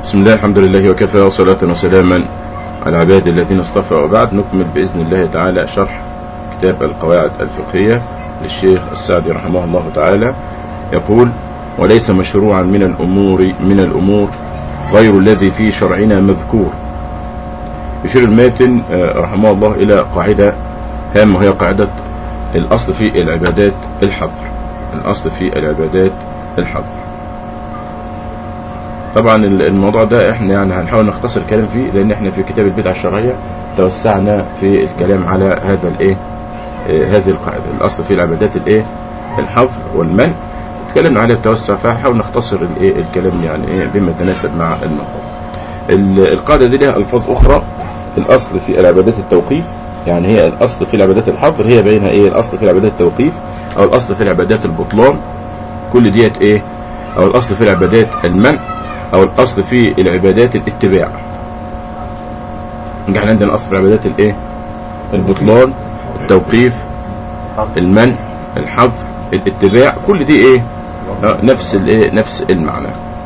بسم الله الحمد لله وكفى وصلاة وسلاما على عباد الذين اصطفى وبعد نكمل بإذن الله تعالى شرح كتاب القواعد الفقهية للشيخ السعدي رحمه الله تعالى يقول وليس مشروعا من الأمور من الأمور غير الذي في شرعنا مذكور يشير الماتن رحمه الله إلى قاعدة هامة وهي قاعدة الأصل في العبادات الحظر الأصل في العبادات الحظر طبعا الموضوع ده احنا يعني هنحاول نختصر الكلام فيه لان احنا في كتاب البدع الشرعية توسعنا في الكلام على هذا الايه اه هذه القاعدة الاصل في العبادات الايه الحظر والمنع اتكلمنا عليه التوسع فهنحاول نختصر الايه الكلام يعني ايه بما يتناسب مع الموضوع القاعدة دي لها الفاظ اخرى الاصل في العبادات التوقيف يعني هي الاصل في العبادات الحظر هي بينها ايه الاصل في العبادات التوقيف او الاصل في العبادات البطلان كل ديت ايه او الاصل في العبادات المنع او الاصل في العبادات الاتباع احنا عندنا اصل في العبادات الايه البطلان التوقيف المنع الحظر الاتباع كل دي ايه نفس الايه نفس المعنى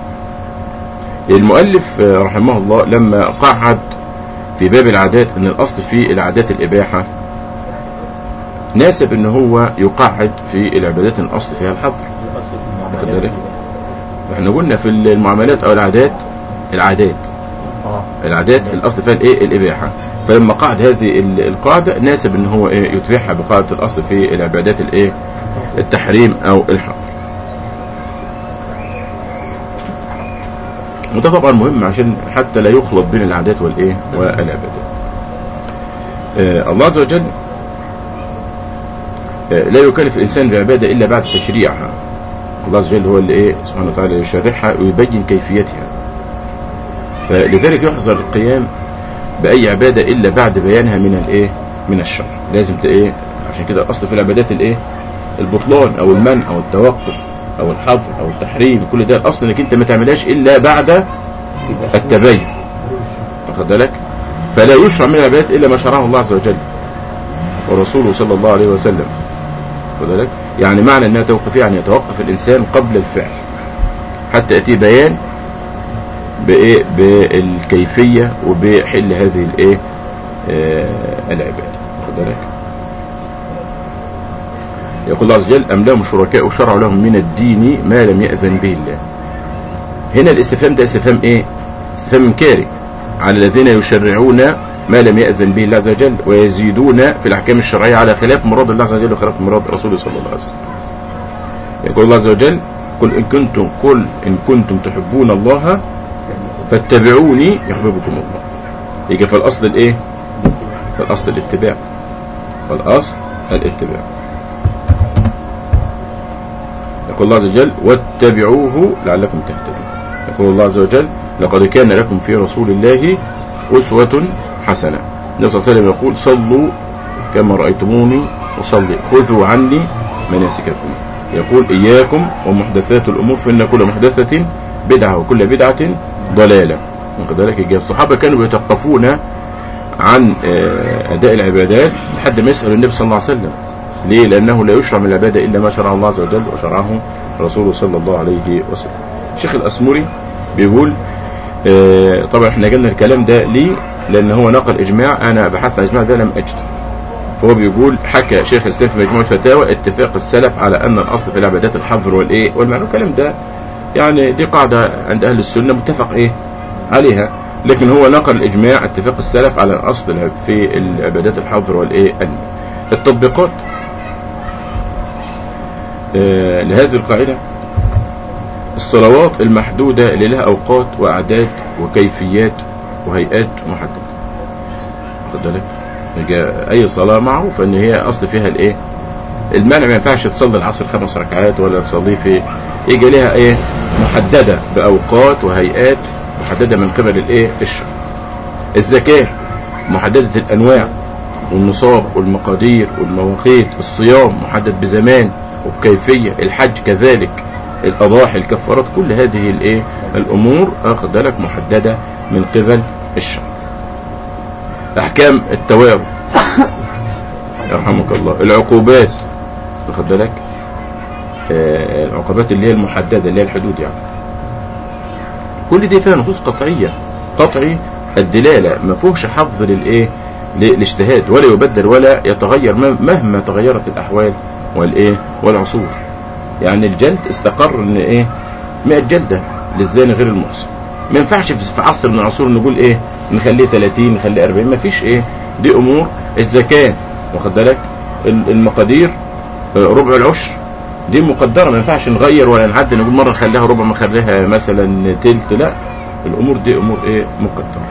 المؤلف رحمه الله لما قعد في باب العادات ان الاصل في العادات الاباحه ناسب ان هو يقعد في العبادات الاصل فيها الحظر واخد بالك احنا قلنا في المعاملات او العادات العادات العادات الاصل فيها الايه الاباحه فلما قعد هذه القاعده ناسب ان هو ايه يتبعها بقاعده الاصل في العبادات الايه التحريم او الحظر وده طبعا مهم عشان حتى لا يخلط بين العادات والايه والعبادات آه الله عز وجل آه لا يكلف الانسان بعباده الا بعد تشريعها الله عز وجل هو اللي ايه سبحانه وتعالى يشرحها ويبين كيفيتها فلذلك يحظر القيام باي عباده الا بعد بيانها من الايه من الشرع لازم ايه عشان كده الاصل في العبادات الايه البطلان او المنع او التوقف او الحظر او التحريم كل ده الاصل انك انت ما تعملهاش الا بعد التبين واخد بالك فلا يشرع من العبادات الا ما شرعه الله عز وجل ورسوله صلى الله عليه وسلم واخد بالك يعني معنى انها توقف يعني يتوقف الانسان قبل الفعل حتى ياتي بيان بايه بالكيفيه وبحل هذه الايه آه العباده واخد بالك يقول الله عز وجل أم لهم شركاء شرعوا لهم من الدين ما لم يأذن به الله هنا الاستفهام ده استفهام ايه استفهام انكاري على الذين يشرعون ما لم يأذن به الله عز وجل ويزيدون في الأحكام الشرعية على خلاف مراد الله عز وجل وخلاف مراد رسوله صلى الله عليه وسلم يقول الله عز وجل قل إن كنتم قل إن كنتم تحبون الله فاتبعوني يحببكم الله يجي في الأصل الإيه فالأصل الاتباع فالأصل الاتباع يقول الله عز وجل واتبعوه لعلكم تهتدون يقول الله عز وجل لقد كان لكم في رسول الله أسوة حسنة النبي صلى الله عليه وسلم يقول صلوا كما رأيتموني أصلي خذوا عني مناسككم يقول إياكم ومحدثات الأمور فإن كل محدثة بدعة وكل بدعة ضلالة واخد بالك الصحابة كانوا يتوقفون عن أداء العبادات لحد ما يسأل النبي صلى الله عليه وسلم ليه لأنه لا يشرع من العبادة إلا ما شرع الله عز وجل وشرعه رسوله صلى الله عليه وسلم الشيخ الأسمري بيقول آه طبعا احنا قلنا الكلام ده ليه لأن هو نقل إجماع أنا بحثت عن إجماع ده لم أجد فهو بيقول حكى شيخ الإسلام في مجموعة فتاوى اتفاق السلف على أن الأصل في العبادات الحظر والإيه والمعنى الكلام ده يعني دي قاعدة عند أهل السنة متفق إيه عليها لكن هو نقل الإجماع اتفاق السلف على الأصل في العبادات الحظر والإيه التطبيقات آه لهذه القاعدة الصلوات المحدودة اللي لها أوقات وأعداد وكيفيات وهيئات محددة خد بالك أي صلاة معروف أن هي أصل فيها الإيه المانع ما ينفعش تصلي العصر خمس ركعات ولا تصلي في يجي لها إيه محددة بأوقات وهيئات محددة من قبل الإيه الشرع الزكاة محددة الأنواع والنصاب والمقادير والمواقيت الصيام محدد بزمان وبكيفية الحج كذلك الأضاحي الكفارات كل هذه الايه الأمور أخذ بالك محددة من قبل الشرع أحكام التوارث يرحمك الله العقوبات واخد بالك آه العقوبات اللي هي المحددة اللي هي الحدود يعني كل دي فيها نصوص قطعية قطعي الدلالة ما فيهوش حظ للايه للاجتهاد ولا يبدل ولا يتغير مهما تغيرت الاحوال والايه والعصور يعني الجلد استقر ان ايه 100 جلدة للزاني غير المحصن ما ينفعش في عصر من العصور نقول ايه نخليه 30 نخليه 40 ما فيش ايه دي امور الزكاة واخد بالك المقادير ربع العشر دي مقدرة ما ينفعش نغير ولا نعدل نقول مرة نخليها ربع نخليها مثلا تلت لا الامور دي امور ايه مقدرة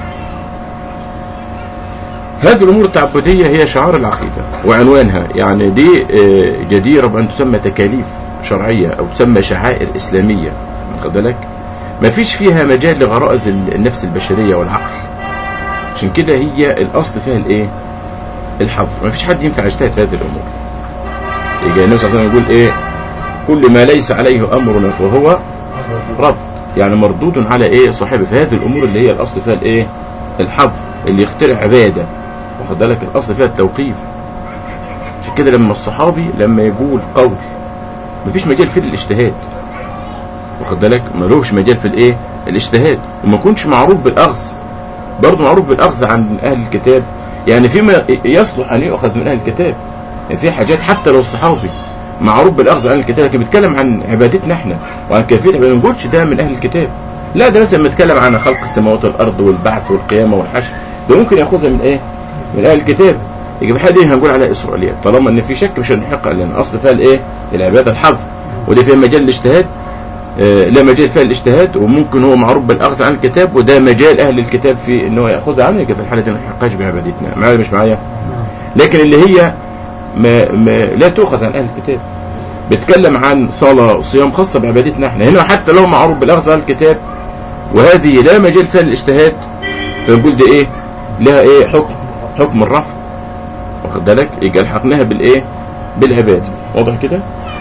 هذه الامور التعبدية هي شعار العقيدة وعنوانها يعني دي جديرة بان تسمى تكاليف شرعية او تسمى شعائر اسلامية واخد بالك ما فيش فيها مجال لغرائز النفس البشرية والعقل عشان كده هي الاصل فيها الايه الحظ ما فيش حد ينفع يجتهد في هذه الامور يجي النبي صلى الله عليه وسلم يقول ايه كل ما ليس عليه امرنا فهو رد يعني مردود على ايه صاحبه في هذه الامور اللي هي الاصل فيها الايه الحظ اللي يخترع عباده واخد بالك الاصل فيها التوقيف عشان كده لما الصحابي لما يقول قول مفيش مجال فيه للاجتهاد واخد بالك ملوش مجال في الايه الاجتهاد وما يكونش معروف بالاخذ برضه معروف بالاخذ عن اهل الكتاب يعني فيما يصلح ان يؤخذ من اهل الكتاب يعني في حاجات حتى لو الصحابي معروف بالاخذ عن الكتاب لكن بيتكلم عن عبادتنا احنا وعن كيفيه ما نقولش ده من اهل الكتاب لا ده مثلا بيتكلم عن خلق السماوات والارض والبعث والقيامه والحشر ده ممكن ياخذها من ايه من اهل الكتاب يجي الحاجه دي هنقول عليها اسرائيليات طالما ان في شك مش هنحق لان اصل فيها الايه العباده الحظ ودي فيها مجال الاجتهاد آه لا مجال فيها الاجتهاد وممكن هو معروف بالاخذ عن الكتاب وده مجال اهل الكتاب في ان هو ياخذها عنه يبقى في الحاله دي ما نحققش بعبادتنا معايا مش معايا لكن اللي هي ما, ما لا تؤخذ عن اهل الكتاب بيتكلم عن صلاة وصيام خاصة بعبادتنا احنا هنا حتى لو معروف بالاخذ عن الكتاب وهذه لا مجال فيها الاجتهاد فنقول دي ايه لها ايه حكم حكم الرفع واخد بالك يبقى الحقناها بالايه بالعباده واضح كده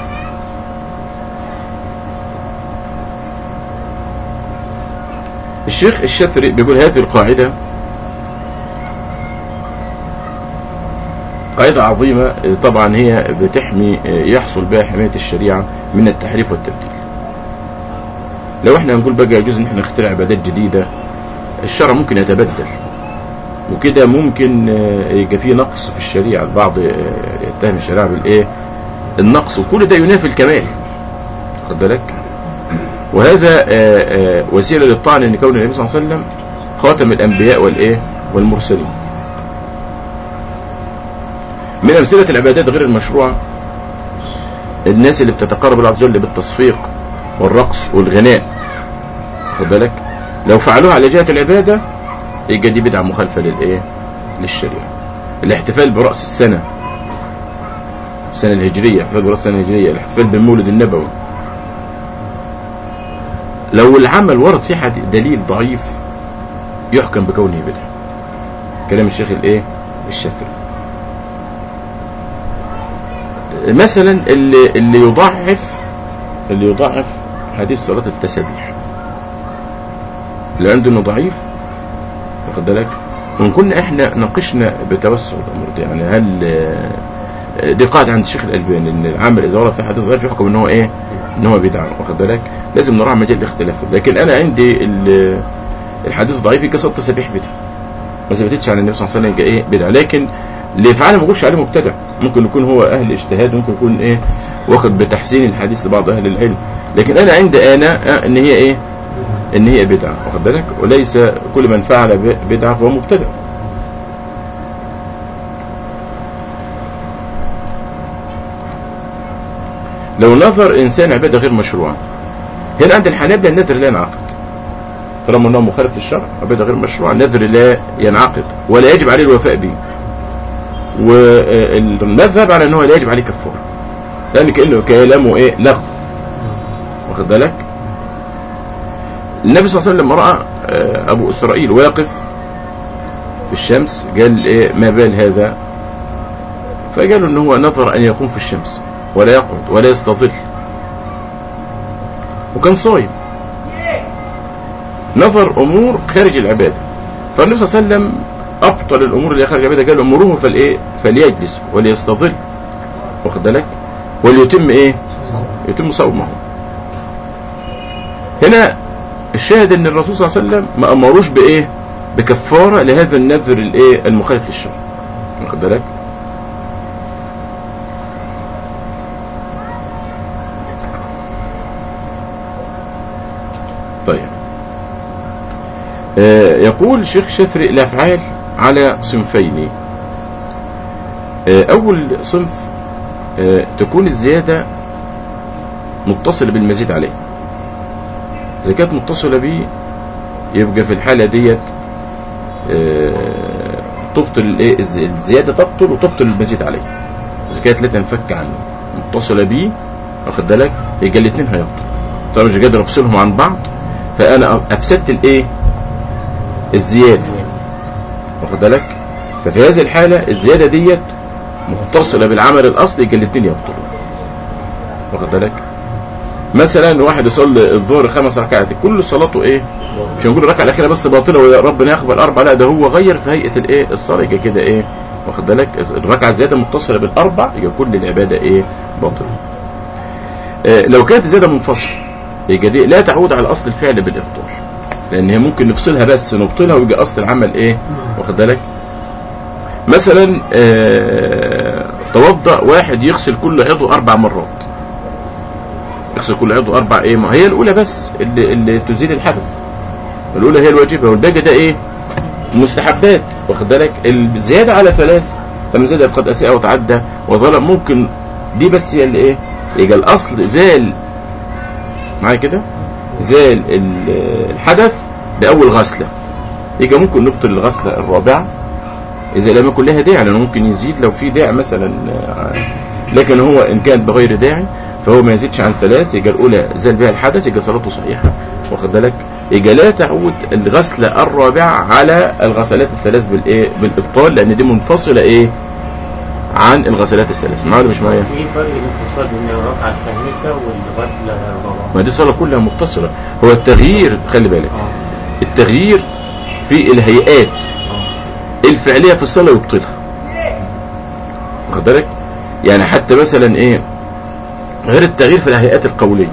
الشيخ الشثري بيقول هذه القاعدة قاعدة عظيمة طبعا هي بتحمي يحصل بها حماية الشريعة من التحريف والتبديل لو احنا نقول بقى يجوز ان احنا نخترع عبادات جديدة الشرع ممكن يتبدل وكده ممكن يبقى فيه نقص في الشريعة البعض يتهم الشريعة بالايه النقص وكل ده ينافي الكمال خد بالك وهذا وسيلة للطعن ان كون النبي صلى الله عليه وسلم خاتم الانبياء والايه والمرسلين من امثلة العبادات غير المشروعة الناس اللي بتتقرب الله عز وجل بالتصفيق والرقص والغناء خد بالك لو فعلوها على جهة العبادة يبقى دي بدعة مخالفة للايه للشريعة الاحتفال برأس السنة السنة الهجرية الاحتفال برأس السنة الهجرية الاحتفال بالمولد النبوي لو العمل ورد فيه حد دليل ضعيف يحكم بكونه بدعة كلام الشيخ الايه الشافعي مثلا اللي اللي يضعف اللي يضعف حديث صلاة التسبيح اللي عنده انه ضعيف واخد بالك وان كنا احنا ناقشنا بتوسع الامر دي يعني هل دي قاعدة عند الشيخ الألباني ان العمل اذا ورد في حديث ضعيف يحكم ان هو ايه ان هو بدعة واخد بالك لازم نراعي مجال الاختلاف لكن انا عندي الحديث ضعيف يبقى صلاة التسبيح بدعة ما ثبتتش عن النبي صلى الله عليه وسلم ايه بدعة لكن اللي يفعلها ما يقولش عليه مبتدع ممكن يكون هو اهل اجتهاد ممكن يكون ايه واخد بتحسين الحديث لبعض اهل العلم لكن انا عندي انا ان هي ايه ان هي بدعة واخد بالك وليس كل من فعل بدعة فهو مبتدع لو نظر انسان عبادة غير مشروعة هنا عند الحنابلة النذر لا ينعقد طالما انه مخالف للشرع عبادة غير مشروعة النذر لا ينعقد ولا يجب عليه الوفاء به والمذهب على انه لا يجب عليه كفاره لان كانه كلامه ايه لغو واخد بالك النبي صلى الله عليه وسلم راى ابو اسرائيل واقف في الشمس قال ايه ما بال هذا فقالوا ان هو نظر ان يقوم في الشمس ولا يقعد ولا يستظل وكان صايم نظر امور خارج العباده فالنبي صلى الله عليه وسلم ابطل الامور اللي خارج العباده قال امروه فالايه فليجلس وليستظل واخد بالك وليتم ايه يتم صومه هنا الشاهد ان الرسول صلى الله عليه وسلم ما امروش بايه بكفاره لهذا النذر الايه المخالف للشرع واخد بالك طيب آه يقول الشيخ شثري الافعال على صنفين آه اول صنف آه تكون الزياده متصله بالمزيد عليه اذا كانت متصله به يبقى في الحاله ديت آه، تبطل الايه الز- الزياده تبطل وتبطل المزيد عليه اذا كانت لا تنفك عنه متصله بيه واخد بالك يبقى الاثنين هيبطل طبعا مش قادر افصلهم عن بعض فانا افسدت الايه الزياده واخد بالك ففي هذه الحاله الزياده ديت متصله بالعمل الاصلي يبقى الاثنين يبطلوا واخد بالك مثلا واحد يصلي الظهر خمس ركعات كل صلاته ايه مش هنقول الركعه الاخيره بس باطله ويا ربنا يقبل اربع لا ده هو غير في هيئه الايه الصلاه يبقى كده ايه واخد بالك الركعه الزياده متصله بالاربع يبقى كل العباده ايه باطله آه لو كانت زياده منفصله يبقى دي لا تعود على اصل الفعل بالابطال لان هي ممكن نفصلها بس نبطلها ويبقى اصل العمل ايه واخد بالك مثلا آه توضا واحد يغسل كل عضو اربع مرات يغسل كل عضو اربع ايه ما هي الاولى بس اللي, اللي تزيل الحدث الاولى هي الواجبه والباقي ده ايه مستحبات واخد بالك الزياده على ثلاث فمن زاد قد اساء وتعدى وظلم ممكن دي بس هي اللي ايه يبقى الاصل زال معايا كده زال ال- الحدث باول غسله يبقى ممكن نبطل الغسله الرابعه اذا لم يكن لها داعي لانه ممكن يزيد لو في داعي مثلا آه، لكن هو ان كانت بغير داعي فهو ما يزيدش عن ثلاث يبقى الاولى زال بها الحدث يبقى صلاته صحيحه واخد بالك يبقى لا تعود الغسله الرابعه على الغسلات الثلاث بالايه بالابطال لان دي منفصله ايه عن الغسلات الثلاث معايا ولا مش معايا في فرق الانفصال بين الركعة الخامسة والغسلة الرابعة ما دي صلاه كلها متصله هو التغيير خلي بالك اه التغيير في الهيئات اه الفعليه في الصلاه يبطلها واخد بالك يعني حتى مثلا ايه غير التغيير في الهيئات القوليه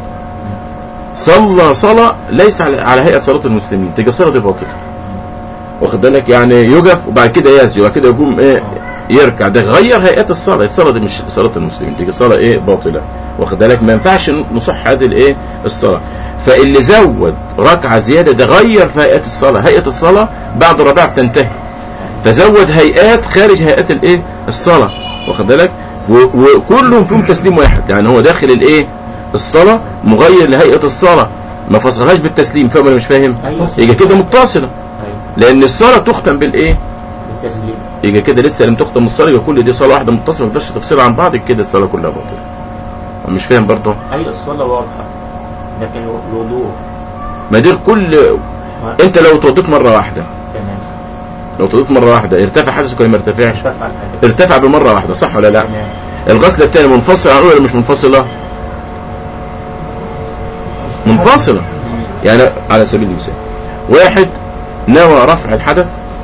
صلى صلاه ليس على على هيئه صلاه المسلمين تبقى الصلاه دي باطله واخد بالك يعني يقف وبعد كده يسجد وبعد كده يقوم ايه يركع ده غير هيئات الصلاه الصلاه دي مش صلاه المسلمين دي صلاه ايه باطله واخد بالك ما ينفعش نصح هذه الايه الصلاه فاللي زود ركعه زياده ده غير في هيئات الصلاه هيئه الصلاه بعد الرباع بتنتهي فزود هيئات خارج هيئات الايه الصلاه واخد بالك و- وكلهم فيهم تسليم واحد يعني هو داخل الايه الصلاه مغير لهيئه الصلاه ما فصلهاش بالتسليم فاهم ولا مش فاهم أيوة. يبقى كده متصله ايوه لان الصلاه تختم بالايه بالتسليم يبقى كده لسه لم تختم الصلاه يبقى كل دي صلاه واحده متصله ما تقدرش تفصلها عن بعض كده الصلاه كلها باطله مش فاهم برضه ايوه الصلاة واضحة لكن الوضوء ما دي كل ما- انت لو توضيت مره واحده تمام لو توضيت مره واحده ارتفع حدثك ولا ما ارتفعش ارتفع الحدث ارتفع بمره واحده صح ولا لا تمام الغسله الثانيه منفصله عن الاولى ولا مش منفصله منفصله يعني على سبيل المثال واحد نوى رفع الحدث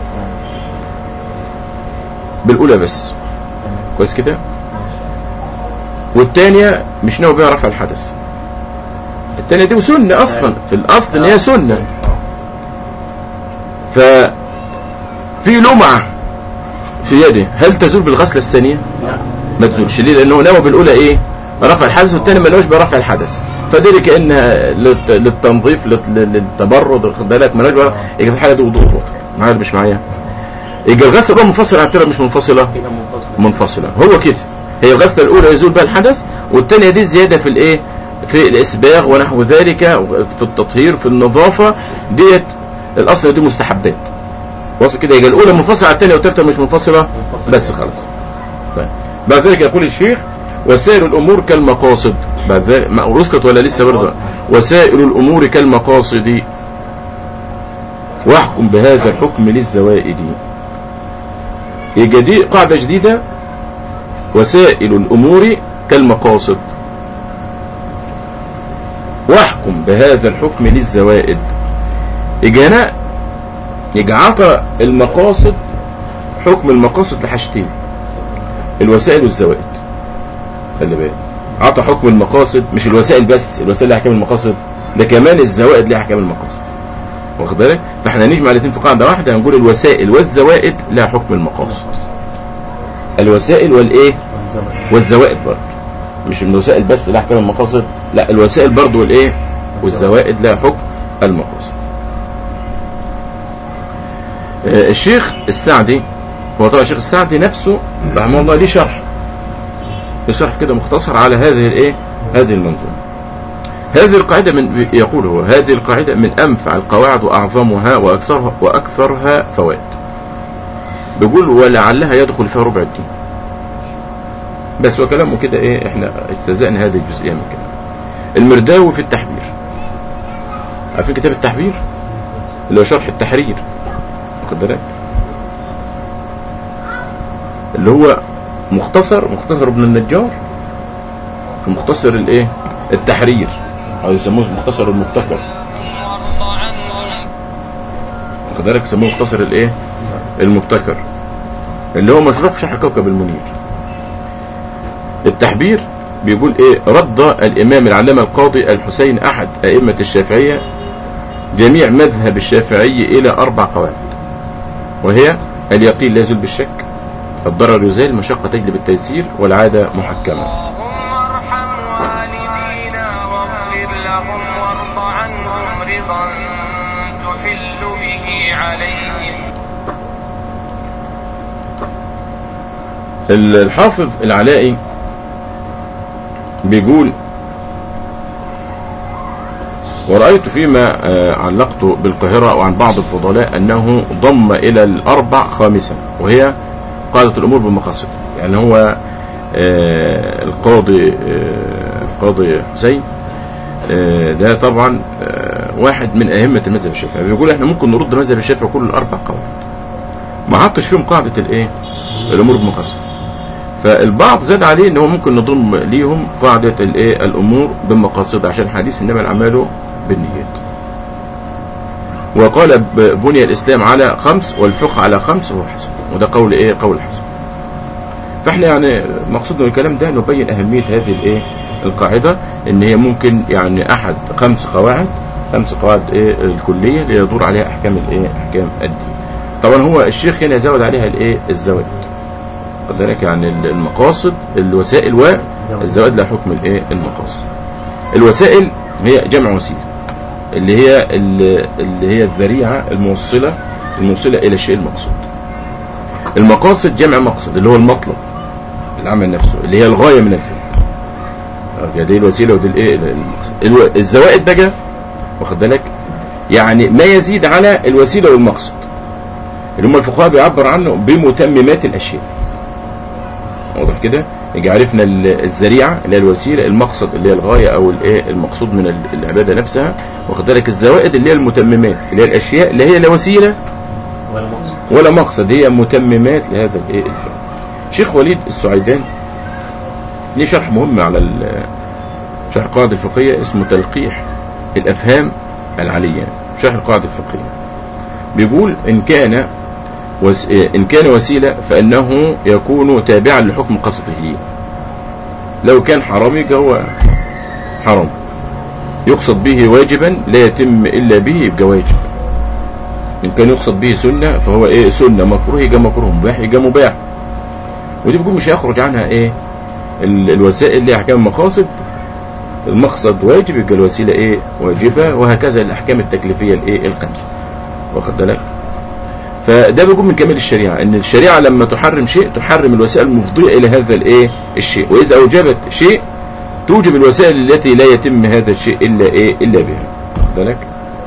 بالاولى بس تمام كويس كده ماشي. والثانيه مش ناوي بها رفع الحدث الثانيه دي سنه اصلا في الاصل ان هي سنه اه ف في لمعه في يده هل تزول بالغسله الثانيه لا ما تزولش ليه لانه نوى بالاولى ايه رفع الحدث والثاني ما نواش برفع الحدث فدي كانها للت- للتنظيف للت- للتبرد واخد بالك ما نواش برفع- يبقى في الحاله دي وضوء باطل معايا ولا مش معايا يبقى الغسله بقى منفصله عن التانية مش منفصله كده منفصل منفصله هو كده هي الغسله الاولى يزول بها الحدث والثانيه دي زياده في الايه في الاسباغ ونحو ذلك في التطهير في النظافه ديت الاصل دي مستحبات واصل كده يبقى الاولى منفصله عن الثانيه والثالثه مش منفصله منفصل. بس خلاص طيب بعد ذلك يقول الشيخ وسائر الامور كالمقاصد بعد ذلك ما وصلت ولا لسه برضه وسائر الامور كالمقاصد واحكم بهذا الحكم للزوائد يبقى دي قاعده جديده وسائل الامور كالمقاصد واحكم بهذا الحكم للزوائد يبقى هنا يبقى عطى المقاصد حكم المقاصد لحاجتين الوسائل والزوائد خلي بالك عطى حكم المقاصد مش الوسائل بس الوسائل اللي احكام المقاصد ده كمان الزوائد لها احكام المقاصد واخد بالك فاحنا نجمع الاثنين في قاعده واحده هنقول الوسائل والزوائد لها حكم المقاصد الوسائل والايه والزمن والزوائد برضه مش الوسائل بس لها احكام المقاصد لا الوسائل برضه والايه والزوائد لها حكم المقاصد آه، الشيخ السعدي هو طبعا الشيخ السعدي نفسه رحمه الله ليه شرح ليه شرح كده مختصر على هذه الايه هذه المنظومه هذه القاعده من يقول هو هذه القاعده من انفع القواعد واعظمها واكثرها واكثرها فوائد بيقول ولعلها يدخل فيها ربع الدين بس وكلامه كده ايه احنا اجتزأنا هذه الجزئيه من كده المرداوي في التحبير عارفين كتاب التحبير اللي هو شرح التحرير واخد بالك اللي هو مختصر مختصر ابن النجار في مختصر الايه التحرير او يسموه مختصر المبتكر واخد بالك يسموه مختصر الايه المبتكر اللي هو مشروع في شرح كوكب المنير التحبير بيقول ايه رد الامام العلامه القاضي الحسين احد ائمه الشافعيه جميع مذهب الشافعي الى اربع قواعد وهي اليقين لا يزول بالشك الضرر يزال المشقه تجلب التيسير والعاده محكمه اللهم ارحم والدينا واغفر لهم وارض عنهم رضا تحل به عليهم الحافظ العلائي بيقول ورأيت فيما آه، علقت بالقاهرة وعن بعض الفضلاء أنه ضم إلى الأربع خامسا وهي قاعدة الأمور بالمقاصد يعني هو آه، القاضي آه، القاضي حسين آه، ده طبعا آه، واحد من أئمة المذهب الشافعي بيقول احنا ممكن نرد مذهب الشافعي كل الأربع قواعد ما حطش فيهم قاعدة الإيه؟ الأمور بالمقاصد فالبعض زاد عليه ان هو ممكن نضم ليهم قاعدة الايه الامور بالمقاصد عشان حديث انما الاعمال بالنيات وقال ب- بني الاسلام على خمس والفقه على خمس وهو حسن وده قول ايه قول حسن فاحنا يعني مقصود من الكلام ده نبين اهمية هذه الايه القاعدة ان هي ممكن يعني احد خمس قواعد خمس قواعد ايه الكلية ليدور عليها احكام الايه احكام الدين طبعا هو الشيخ هنا زود عليها الايه الزوائد خد بالك يعني المقاصد الوسائل والزوائد لها حكم الايه المقاصد الوسائل هي جمع وسيله اللي هي اللي هي الذريعه الموصله الموصله الى الشيء المقصود المقاصد جمع مقصد اللي هو المطلب العمل نفسه اللي هي الغايه من الفعل آه، دي الوسيله ودي الايه المقصد الو- الزوائد بقى واخد بالك يعني ما يزيد على الوسيله والمقصد اللي هم الفقهاء بيعبر عنه بمتممات الاشياء واضح كده يجي عرفنا ال- الذريعه اللي هي الوسيله المقصد اللي هي الغايه او الايه المقصود من ال- العباده نفسها واخد بالك الزوائد اللي هي المتممات اللي هي الاشياء اللي هي لا وسيله ولا مقصد ولا مقصد هي متممات لهذا الايه الفعل شيخ وليد السعيدان ليه شرح مهم على ال- شرح القواعد الفقهيه اسمه تلقيح الافهام العليه شرح القواعد الفقهيه بيقول ان كان وس... إن كان وسيلة فإنه يكون تابعا لحكم قصده لو كان حرام يبقى هو حرام يقصد به واجبا لا يتم إلا به يبقى واجب إن كان يقصد به سنة فهو إيه سنة مكروه يبقى مكروه مباح يبقى مباح ودي بيقول مش هيخرج عنها إيه ال... الوسائل اللي أحكام المقاصد المقصد واجب يبقى الوسيلة إيه واجبة وهكذا الأحكام التكليفية الإيه الخمسة واخد بالك فده بيكون من كمال الشريعة ان الشريعة لما تحرم شيء تحرم الوسائل المفضية الى هذا الايه الشيء واذا اوجبت شيء توجب الوسائل التي لا يتم هذا الشيء الا ايه الا بها واخد بالك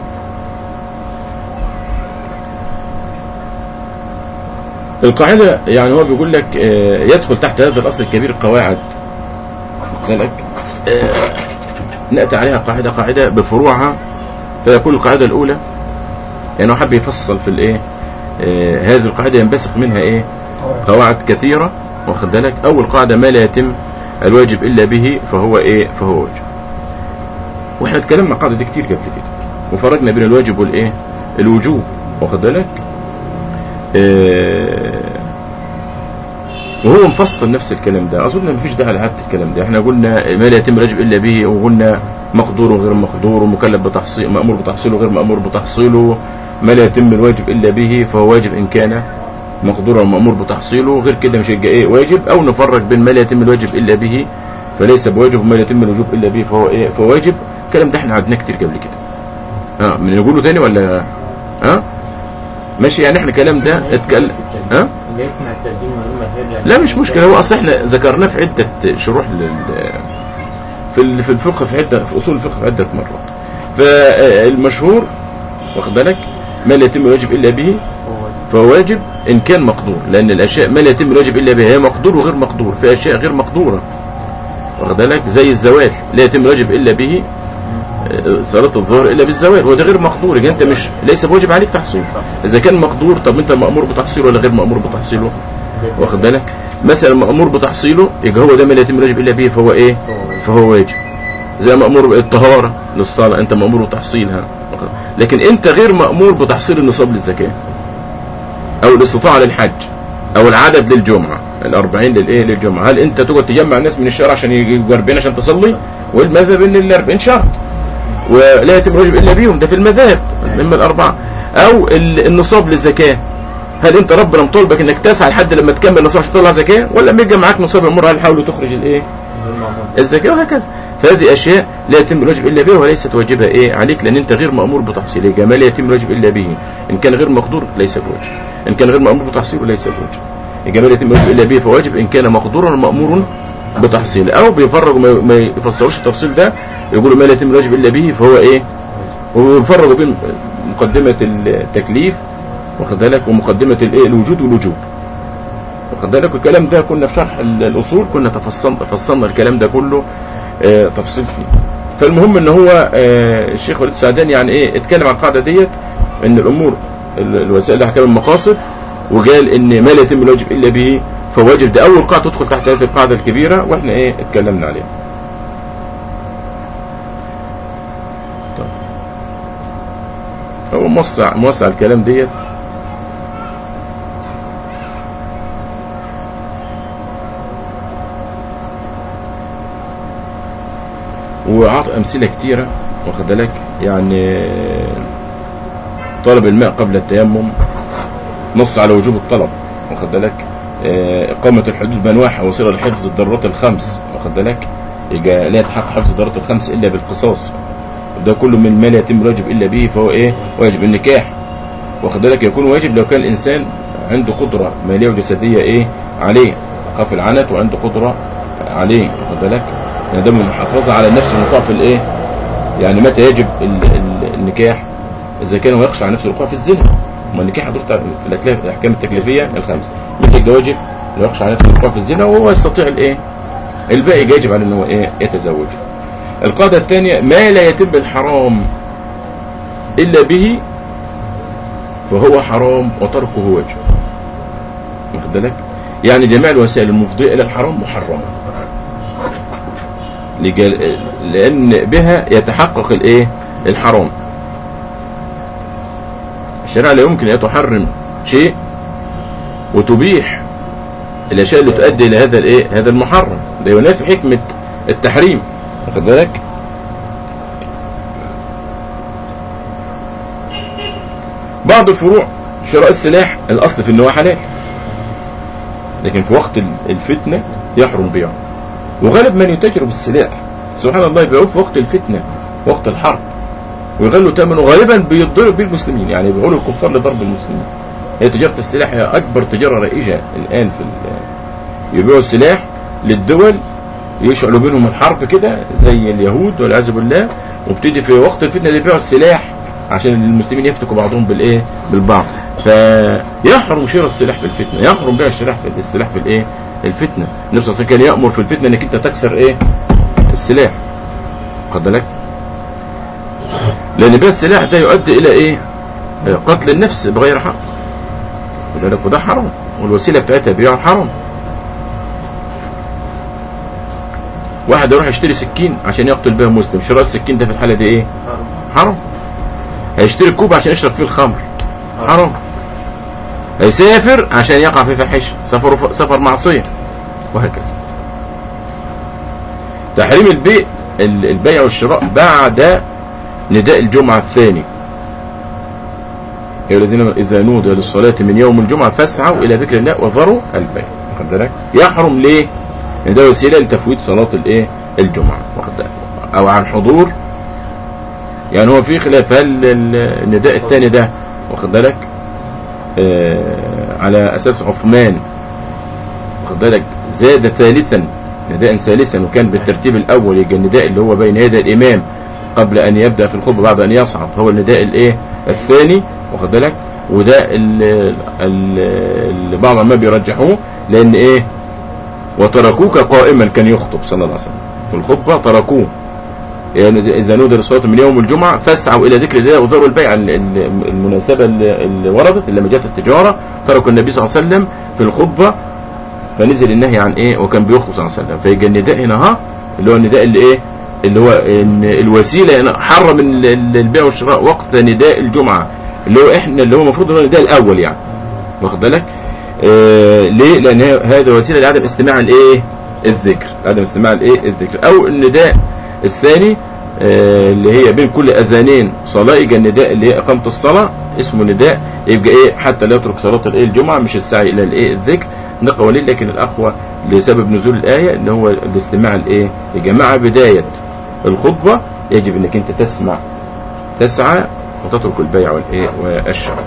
القاعدة يعني هو بيقول لك آه، يدخل تحت هذا الاصل الكبير قواعد واخد بالك آه، نأتي عليها قاعدة قاعدة بفروعها فيكون القاعدة الأولى يعني هو حب يفصل في الايه آه هذه القاعدة ينبثق منها ايه قواعد كثيرة واخد بالك اول قاعدة ما لا يتم الواجب الا به فهو ايه فهو واجب واحنا اتكلمنا عن القاعدة دي كتير قبل كده وفرقنا بين الواجب والايه الوجوب واخد بالك آه وهو مفصل نفس الكلام ده اظن مفيش داعي لحد الكلام ده احنا قلنا ما لا يتم الواجب الا به وقلنا مقدور وغير مقدور ومكلف بتحصيل مامور بتحصيله وغير مامور بتحصيله ما لا يتم الواجب الا به فهو واجب ان كان مقدورا ومامور بتحصيله غير كده مش هيبقى ايه واجب او نفرق بين ما لا يتم الواجب الا به فليس بواجب وما لا يتم الوجوب الا به فهو ايه فهو واجب الكلام ده احنا عدناه كتير قبل كده ها من نقوله تاني ولا ها ماشي يعني احنا الكلام ده اتكلم ها اللي يسمع التقديم من غير ما يرجع لا مش مشكلة هو اصل احنا ذكرناه في عدة شروح لل في ال- في الفقه في عدة في اصول الفقه في عدة مرات فالمشهور واخد بالك ما لا يتم الواجب الا به هو فهو واجب ان كان مقدور لان الاشياء ما لا يتم الواجب الا بها هي مقدور وغير مقدور في اشياء غير مقدوره واخد بالك زي الزوال لا يتم الواجب الا به آه، صلاة الظهر الا بالزوال وده غير مقدور يبقى انت مش ليس بواجب عليك تحصيله اذا كان مقدور طب انت مامور بتحصيله ولا غير مامور بتحصيله واخد بالك مثلا مامور بتحصيله يبقى هو ده ما لا يتم الواجب الا به فهو ايه فهو واجب زي مامور بالطهاره للصلاه انت مامور بتحصيلها واخد- لكن انت غير مامور بتحصيل النصاب للزكاه او الاستطاعه للحج او العدد للجمعه الأربعين للايه للجمعه هل انت تقعد تجمع الناس من الشارع عشان يجوا 40 عشان تصلي والمذهب ان ال 40 شرط ولا يتم الواجب الا بيهم ده في المذاهب اما الاربعه او ال- النصاب للزكاه هل انت ربنا مطالبك انك تسعى لحد لما تكمل النصاب عشان تطلع زكاه ولا لما يجي معاك نصاب يمر على حاول تخرج الايه غير معمول الزكاه وهكذا فهذه اشياء لا يتم الواجب الا بها وليست واجبه ايه عليك لان انت غير مامور بتحصيله ما لا يتم الواجب الا به ان كان غير مقدور ليس بواجب ان كان غير مامور بتحصيله ليس بواجب يبقى ما لا يتم الواجب الا به فواجب ان كان مقدورا ومامور بتحصيله او بيفرقوا ما- ما يفسروش التفصيل ده يقولوا ما لا يتم الواجب الا به فهو ايه ويفرقوا بين مقدمه التكليف واخد بالك ومقدمه الايه الوجود والوجوب واخد بالك الكلام ده كنا في شرح ال- الاصول كنا تفصلنا فصلنا الكلام ده كله آه، تفصيل فيه فالمهم ان هو آه، الشيخ وليد السعداني يعني ايه اتكلم عن القاعده ديت ان الامور ال- الوسائل احكام المقاصد وقال ان ما لا يتم الواجب الا به فواجب ده اول قاعده تدخل تحت هذه القاعده الكبيره واحنا ايه اتكلمنا عليها طيب. هو موسع موسع الكلام ديت وأعطى أمثلة كتيرة واخد بالك يعني طلب الماء قبل التيمم نص على وجوب الطلب واخد بالك آه، إقامة الحدود بنواحة وصلة لحفظ الضرورات الخمس واخد بالك يبقى لا يتحقق حفظ الضرورات الخمس إلا بالقصاص ده كله من ما لا يتم الواجب إلا به فهو إيه واجب النكاح واخد بالك يكون واجب لو كان الإنسان عنده قدرة مالية وجسدية إيه عليه خاف العنت وعنده قدرة عليه واخد بالك يعني ده من المحافظة على النفس الوقوع في الإيه يعني متى يجب ال- ال- النكاح إذا كان هو يخشى على نفسه الوقوع في الزنا ما النكاح حضرتك في الأكلا- الأحكام التكليفية الخمسة متى يبقى واجب لو يخشى على نفسه الوقوع في الزنا وهو يستطيع الإيه الباقي يجب على أنه إيه يتزوج القاعدة الثانية ما لا يتم الحرام إلا به فهو حرام وتركه واجب واخد بالك يعني جميع الوسائل المفضية إلى الحرام محرمة لجل- لأن بها يتحقق الإيه الحرام الشريعة لا يمكن أن تحرم شيء وتبيح الأشياء اللي تؤدي إلى هذا الإيه هذا المحرم ده ينافي حكمة التحريم واخد بالك بعض الفروع شراء السلاح الأصل في أنه حلال لكن في وقت الفتنة يحرم بيعه وغالب من يتاجر بالسلاح سبحان الله يبيعوه في وقت الفتنة وقت الحرب ويغلوا ثمنه غالبا بيضرب به المسلمين يعني بيقولوا الكفار لضرب المسلمين هي تجارة السلاح هي أكبر تجارة رائجة الآن في ال- يبيعوا السلاح للدول يشعلوا بينهم الحرب كده زي اليهود والعياذ بالله وابتدي في وقت الفتنة يبيعوا السلاح عشان المسلمين يفتكوا بعضهم بالايه بالبعض فيحرم شراء السلاح في الفتنة يحرم بيع السلاح في السلاح في الايه الفتنة النبي صلى الله عليه وسلم كان يأمر في الفتنة انك انت تكسر ايه السلاح خد بالك لان بيع السلاح ده يؤدي الى ايه آه، قتل النفس بغير حق خد بالك وده حرام والوسيله بتاعتها بيع حرام واحد يروح يشتري سكين عشان يقتل بها مسلم شراء السكين ده في الحاله دي ايه حرام هيشتري كوب عشان يشرب فيه الخمر حرام هيسافر عشان يقع في فاحشه سفر سفر معصيه وهكذا تحريم البيع البيع والشراء بعد نداء الجمعة الثاني يا الذين إذا نودي للصلاة من يوم الجمعة فاسعوا إلى ذكر الله وذروا البيع واخد بالك يحرم ليه؟ لأن ده وسيلة لتفويت صلاة الإيه؟ الجمعة واخد بالك أو عن حضور يعني هو في خلاف هل ال- النداء الثاني ده واخد بالك آه على أساس عثمان واخد بالك زاد ثالثا نداء ثالثا وكان بالترتيب الأول يجي النداء اللي هو بين يدي الإمام قبل أن يبدأ في الخطبة بعد أن يصعد هو النداء الإيه الثاني واخد بالك وده ال- ال- اللي بعض ما بيرجحوه لأن إيه وتركوك قائما كان يخطب صلى الله عليه وسلم في الخطبة تركوه يعني إذا نودي للصلاة من يوم الجمعة فاسعوا إلى ذكر الله وذروا البيع ال- ال- المناسبة اللي اللي وردت لما جت التجارة تركوا النبي صلى الله عليه وسلم في الخطبة فنزل النهي عن ايه وكان بيخطب صلى الله عليه وسلم فيجي النداء هنا ها اللي هو النداء اللي ايه اللي هو إن الوسيله هنا حرم ال- ال- البيع والشراء وقت نداء الجمعه اللي هو احنا اللي هو المفروض هو النداء الاول يعني واخد بالك آه ليه لان هي- هذا وسيله لعدم استماع الايه الذكر عدم استماع الايه الذكر او النداء الثاني آه اللي هي بين كل اذانين صلاه يجي النداء اللي هي اقامه الصلاه اسمه نداء يبقى ايه حتى لا يترك صلاه الايه الجمعه مش السعي الى الايه الذكر ده قولين لكن الاقوى لسبب نزول الايه ان هو الاستماع الايه يا جماعه بدايه الخطبه يجب انك انت تسمع تسعى وتترك البيع والايه والشراء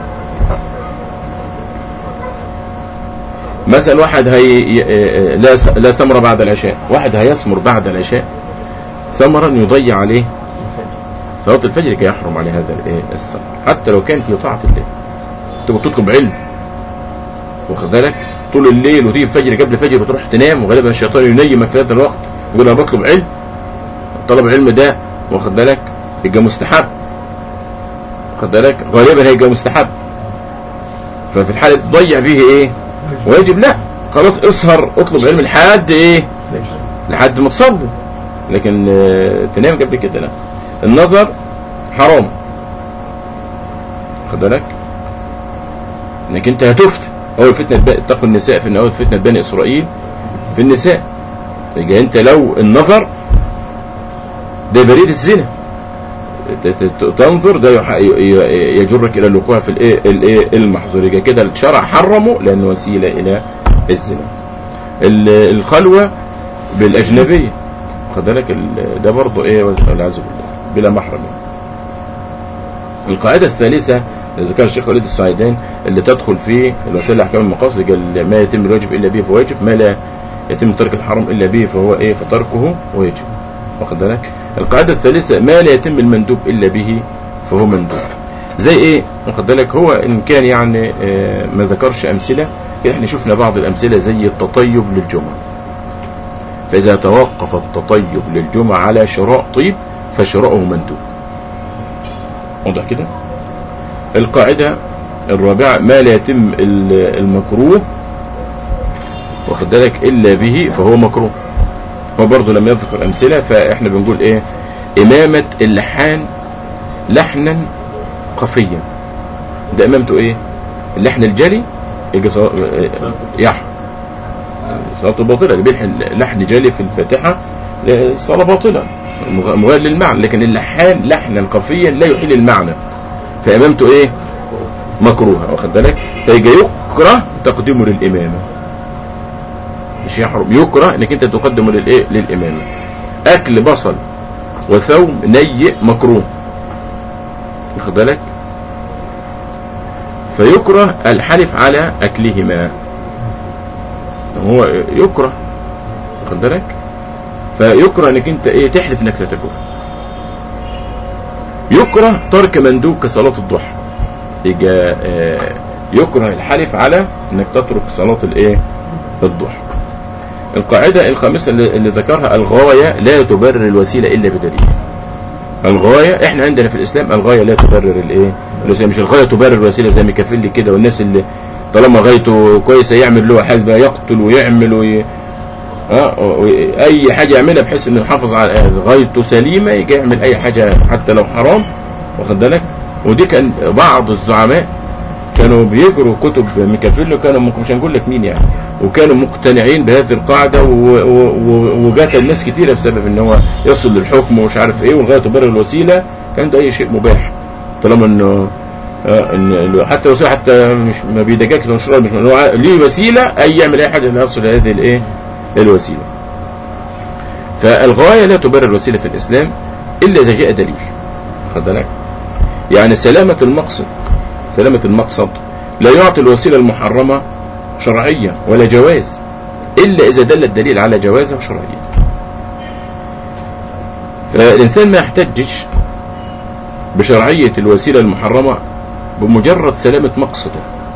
مثلا واحد هي ي- لا س- لا ثمر بعد العشاء واحد هيثمر بعد العشاء ثمرا يضيع عليه صلاة الفجر كي يحرم عليه هذا الايه الثمر حتى لو كان في طاعة الله تبقى تطلب علم واخد بالك طول الليل وتيجي الفجر قبل الفجر وتروح تنام وغالبا الشيطان ينيمك في هذا الوقت يقول انا بطلب علم طلب العلم ده واخد بالك يبقى مستحب واخد بالك غالبا هيبقى مستحب ففي الحالة دي تضيع فيه ايه واجب لا خلاص اسهر اطلب علم لحد ايه لحد ما تصلي لكن آه، تنام قبل كده لا النظر حرام خد بالك انك انت هتفتى اول فتنه ب- اتقوا النساء في ان اول فتنه بني اسرائيل في النساء يبقى انت لو النظر ده بريد الزنا ت- ت- ت- تنظر ده يح- ي- ي- يجرك الى الوقوع في الايه الايه المحظور يبقى كده الشرع حرمه لانه وسيله الى الزنا ال- الخلوه بالاجنبيه خد بالك ال- ده برضه ايه وز- والعياذ بالله بلا محرم القاعده الثالثه اللي ذكر الشيخ وليد السعيدين اللي تدخل في الوسائل لاحكام المقاصد قال ما يتم الواجب الا به فهو واجب ما لا يتم ترك الحرام الا به فهو ايه فتركه واجب واخد بالك القاعده الثالثه ما لا يتم المندوب الا به فهو مندوب زي ايه واخد بالك هو ان كان يعني آه، ما ذكرش امثله كده احنا شفنا بعض الامثله زي التطيب للجمعه فاذا توقف التطيب للجمعه على شراء طيب فشراؤه مندوب واضح كده القاعده الرابعه ما لا يتم ال- المكروه واخد بالك الا به فهو مكروه هو برضه لم يذكر امثله فاحنا بنقول ايه امامه اللحان لحنا خفيا ده امامته ايه اللحن الجلي يجي صلا- يحرم صلاته باطله اللي بيلحن لحن جلي في الفاتحه الصلاه باطله مغ- مغير للمعنى لكن اللحان لحنا خفيا لا يحيل المعنى فامامته ايه مكروهه واخد بالك فيجي يكره تقديمه للامامه مش يحرم يكره انك انت تقدمه للايه للامامه اكل بصل وثوم نيء مكروه واخد بالك فيكره الحلف على اكلهما هو يكره واخد بالك فيكره انك انت ايه تحلف انك لا تاكل يكره ترك مندوب كصلاه الضحى يجي آه، يكره الحلف على انك تترك صلاه الايه الضحى القاعده الخامسه اللي اللي ذكرها الغايه لا تبرر الوسيله الا بدليل الغايه احنا عندنا في الاسلام الغايه لا تبرر الايه الوسيله مش الغايه تبرر الوسيله زي ميكافيلي كده والناس اللي طالما غايته كويسه يعمل له حسبه يقتل ويعمل وي... اه و- اي حاجه يعملها بحيث انه يحافظ على غايته سليمه يجي يعمل اي حاجه حتى لو حرام واخد بالك ودي كان بعض الزعماء كانوا بيجروا كتب ميكافيلو كانوا ممكن مش هنقول لك مين يعني وكانوا مقتنعين بهذه القاعده و- و- و- وجات الناس كتيره بسبب ان هو يصل للحكم ومش عارف ايه والغايه تبرر الوسيله كان ده اي شيء مباح طالما انه آه، ان إنه حتى وسيله حتى مش ما بيدجاجش مشروع مش هو ليه وسيله اي يعمل اي حاجه يصل لهذه الايه الوسيله فالغايه لا تبرر الوسيله في الاسلام الا اذا جاء دليل خد بالك يعني سلامه المقصد سلامه المقصد لا يعطي الوسيله المحرمه شرعيه ولا جواز الا اذا دل الدليل على جوازها وشرعيتها فالانسان ما يحتجش بشرعيه الوسيله المحرمه بمجرد سلامه مقصده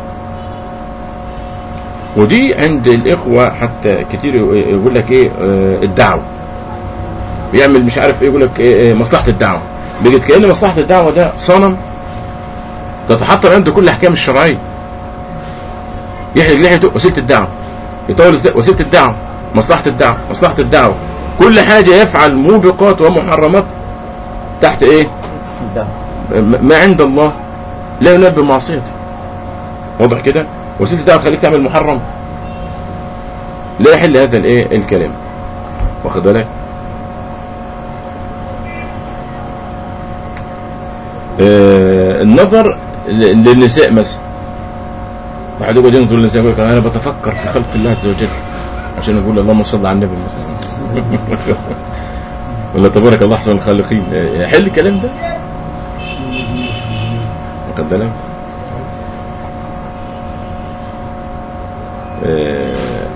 ودي عند الاخوه حتى كتير يقول لك ايه آه، الدعوه بيعمل مش عارف ايه يقول لك إيه إيه مصلحه الدعوه بيجي كأن مصلحه الدعوه ده صنم تتحط عنده كل الاحكام الشرعيه يحرق لحيته وسيله الدعوه يطول الس- وسيله الدعوه مصلحه الدعوه مصلحه الدعوه كل حاجه يفعل موبقات ومحرمات تحت ايه اسم الدعوة م- ما عند الله لا ينال بمعصيته واضح كده وسيله الدعوه تخليك تعمل محرم لا يحل هذا الايه الكلام واخد بالك آه النظر ل- للنساء مثلا واحد يقعد ينظر للنساء يقول لك انا بتفكر في خلق الله عز وجل عشان اقول اللهم صل على النبي مثلا ولا تبارك الله احسن الخالقين آه، يحل الكلام ده واخد بالك آه،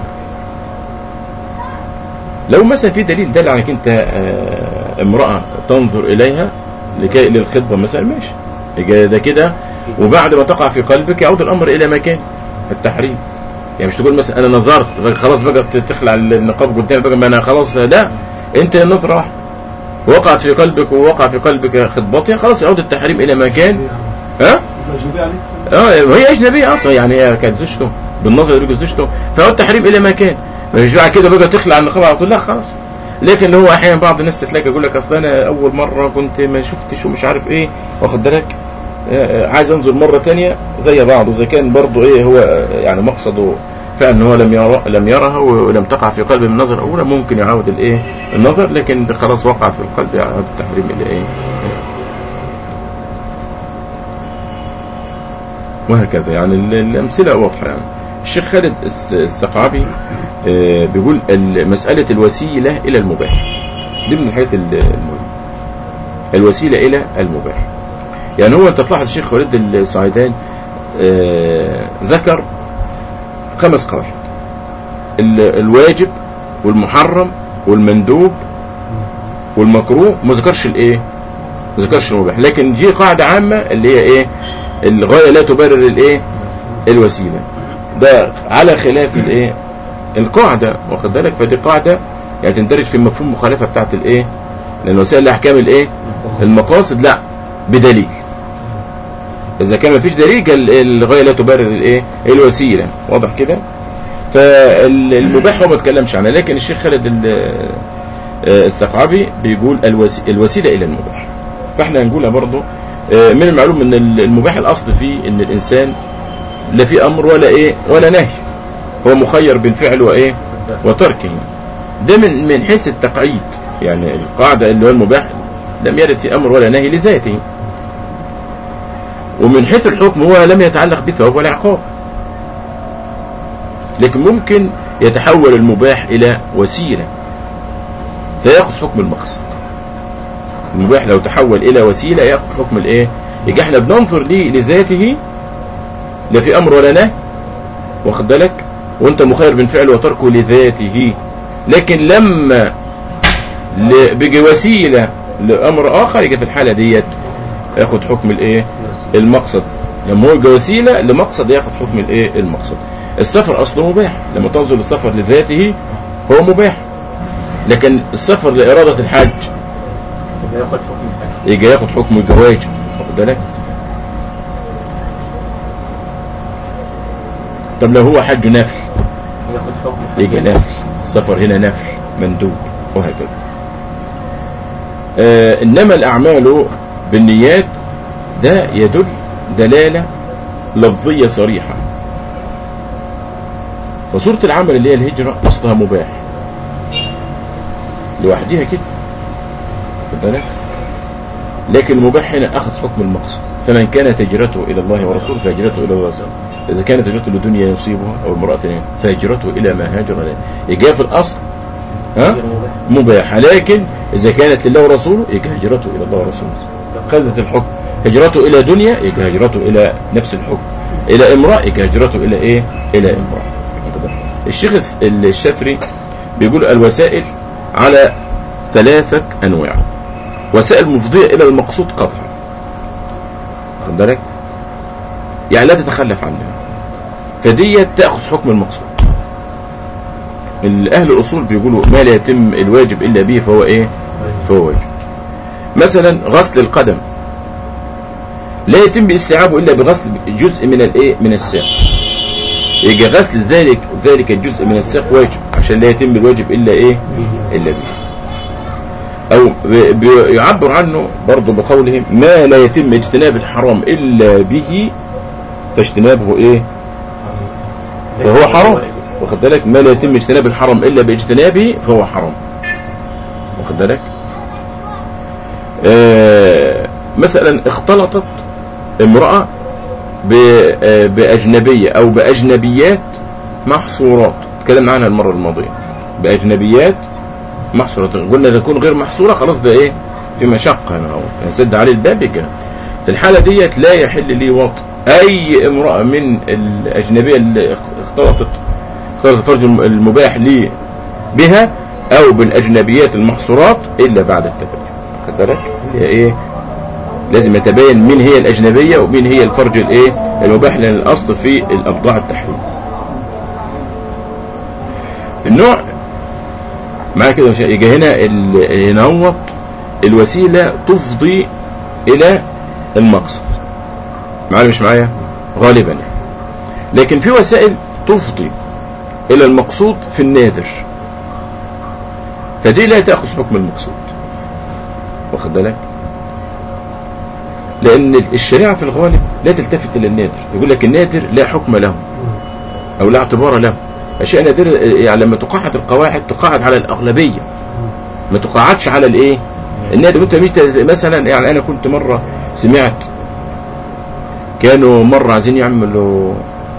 لو مثلا في دليل دل على انك انت آه، امرأة تنظر اليها لكي للخطبة مثلا ماشي يبقى ده كده وبعد ما تقع في قلبك يعود الامر الى مكان التحريم يعني مش تقول مثلا انا نظرت بقى خلاص بقى تخلع النقاب قدامي بقى ما انا خلاص لا انت نظرة واحدة وقعت في قلبك ووقع في قلبك خطبتها خلاص يعود التحريم الى مكان ها مجنوبية عليك اه وهي اجنبيه اصلا يعني هي كانت زوجته بالنظر يرجو زوجته فهو التحريم الى ما كان مش بعد كده بقى تخلع النقاب على طول لا خلاص لكن هو احيانا بعض الناس تتلاقى يقول لك اصل انا اول مره كنت ما شفتش ومش عارف ايه واخد بالك آه، آه، عايز انظر مره ثانيه زي بعض واذا كان برضه ايه هو آه، يعني مقصده فعلا هو لم يرى لم يرها ولم تقع في قلبه من نظر اولى ممكن يعاود الايه النظر لكن ده خلاص وقع في القلب يعاود التحريم الى ايه وهكذا يعني ال- الأمثلة واضحة يعني الشيخ خالد الس- السقعبي آه، بيقول ال- مسألة الوسيلة إلى المباح دي من الحاجات ال- المهمة الوسيلة إلى المباح يعني هو أنت تلاحظ الشيخ خالد الصعيدان آه، ذكر خمس قواعد ال- الواجب والمحرم والمندوب والمكروه ما ذكرش الايه ما ذكرش المباح لكن دي قاعدة عامة اللي هي ايه الغاية لا تبرر الايه الوسيلة ده على خلاف الايه القاعدة واخد بالك فدي قاعدة يعني تندرج في مفهوم مخالفة بتاعت الايه لان وسائل الاحكام الايه المقاصد لا بدليل اذا كان مفيش دليل قال الغاية لا تبرر الايه الوسيلة واضح كده فالمباح هو ما اتكلمش عنها لكن الشيخ خالد ال- آه، الثقعبي بيقول الوسي- الوسيلة الى المباح فاحنا هنقولها برضه آه، من المعلوم ان المباح الاصل فيه ان الانسان لا في امر ولا ايه ولا نهي هو مخير بين فعل وايه وتركه ده من من حيث التقعيد يعني القاعده اللي هو المباح لم يرد في امر ولا نهي لذاته ومن حيث الحكم هو لم يتعلق بثواب ولا عقاب لكن ممكن يتحول المباح الى وسيله فياخذ حكم المقصد المباح لو تحول الى وسيله ياخذ حكم الايه يبقى احنا بننظر ليه لذاته لا في امر ولا نهي واخد بالك وانت مخير بين فعل وتركه لذاته لكن لما ل- بيجي وسيله لامر اخر يجي في الحاله ديت ياخد حكم الايه المقصد لما هو يجي وسيله لمقصد ياخد حكم الايه المقصد السفر اصله مباح لما تنظر للسفر لذاته هو مباح لكن السفر لاراده الحج ياخد حكم الحج يجي ياخد حكم الجواز واخد بالك طب لو هو حج نافل ياخد حكم الحج يجي نافل السفر هنا نافل مندوب وهكذا آه انما الاعمال بالنيات ده يدل دلاله لفظية صريحة فصورة العمل اللي هي الهجرة أصلها مباح لوحدها كده خد بالك لكن المباح هنا أخذ حكم المقصد فمن كانت هجرته إلى الله ورسوله فهجرته إلى الله ورسوله إذا كانت هجرته لدنيا يصيبها أو امرأة ينام فهجرته إلى ما هاجر إليه يجي في الأصل ها مباح لكن إذا كانت لله ورسوله يجي هجرته إلى الله ورسوله خذت الحكم هجرته إلى دنيا يجي هجرته إلى نفس الحكم إلى امرأة يجي هجرته إلى إيه إلى امرأة الشيخ الشافري بيقول الوسائل على ثلاثة أنواع وسائل مفضية إلى المقصود قطعا واخد بالك يعني لا تتخلف عنها فدي تأخذ حكم المقصود الأهل الأصول بيقولوا ما لا يتم الواجب إلا به فهو إيه فهو واجب مثلا غسل القدم لا يتم باستيعابه إلا بغسل جزء من الإيه من الساق يجي غسل ذلك ذلك الجزء من الساق واجب عشان لا يتم الواجب إلا إيه إلا به أو بيعبر عنه برضه بقولهم ما لا يتم اجتناب الحرام إلا به فاجتنابه إيه فهو حرام واخد بالك ما لا يتم اجتناب الحرام إلا باجتنابه فهو حرام واخد بالك آه مثلا اختلطت امرأة بأجنبية أو بأجنبيات محصورات تكلمنا عنها المرة الماضية بأجنبيات محصورة قلنا تكون غير محصورة خلاص ده ايه في مشقة هنا اهو نسد عليه الباب يجي في الحالة ديت لا يحل لي وطء اي امرأة من الاجنبية اللي اختلطت اختلط الفرج المباح لي بها او بالاجنبيات المحصورات الا بعد التبين خد بالك هي ايه لازم يتبين مين هي الاجنبية ومين هي الفرج الايه المباح لان الاصل في الابضاع التحريم النوع معايا كده مش يجي هنا ينوط الوسيلة تفضي إلى المقصد معايا مش معايا غالبا لكن في وسائل تفضي إلى المقصود في النادر فدي لا تأخذ حكم المقصود واخد بالك لأن الشريعة في الغالب لا تلتفت إلى النادر يقول لك النادر لا حكم له أو لا اعتبار له أشياء نادرة يعني لما تقاعد القواعد تقاعد على الأغلبية ما تقاعدش على الإيه النادر وانت مثلا يعني أنا كنت مرة سمعت كانوا مرة عايزين يعملوا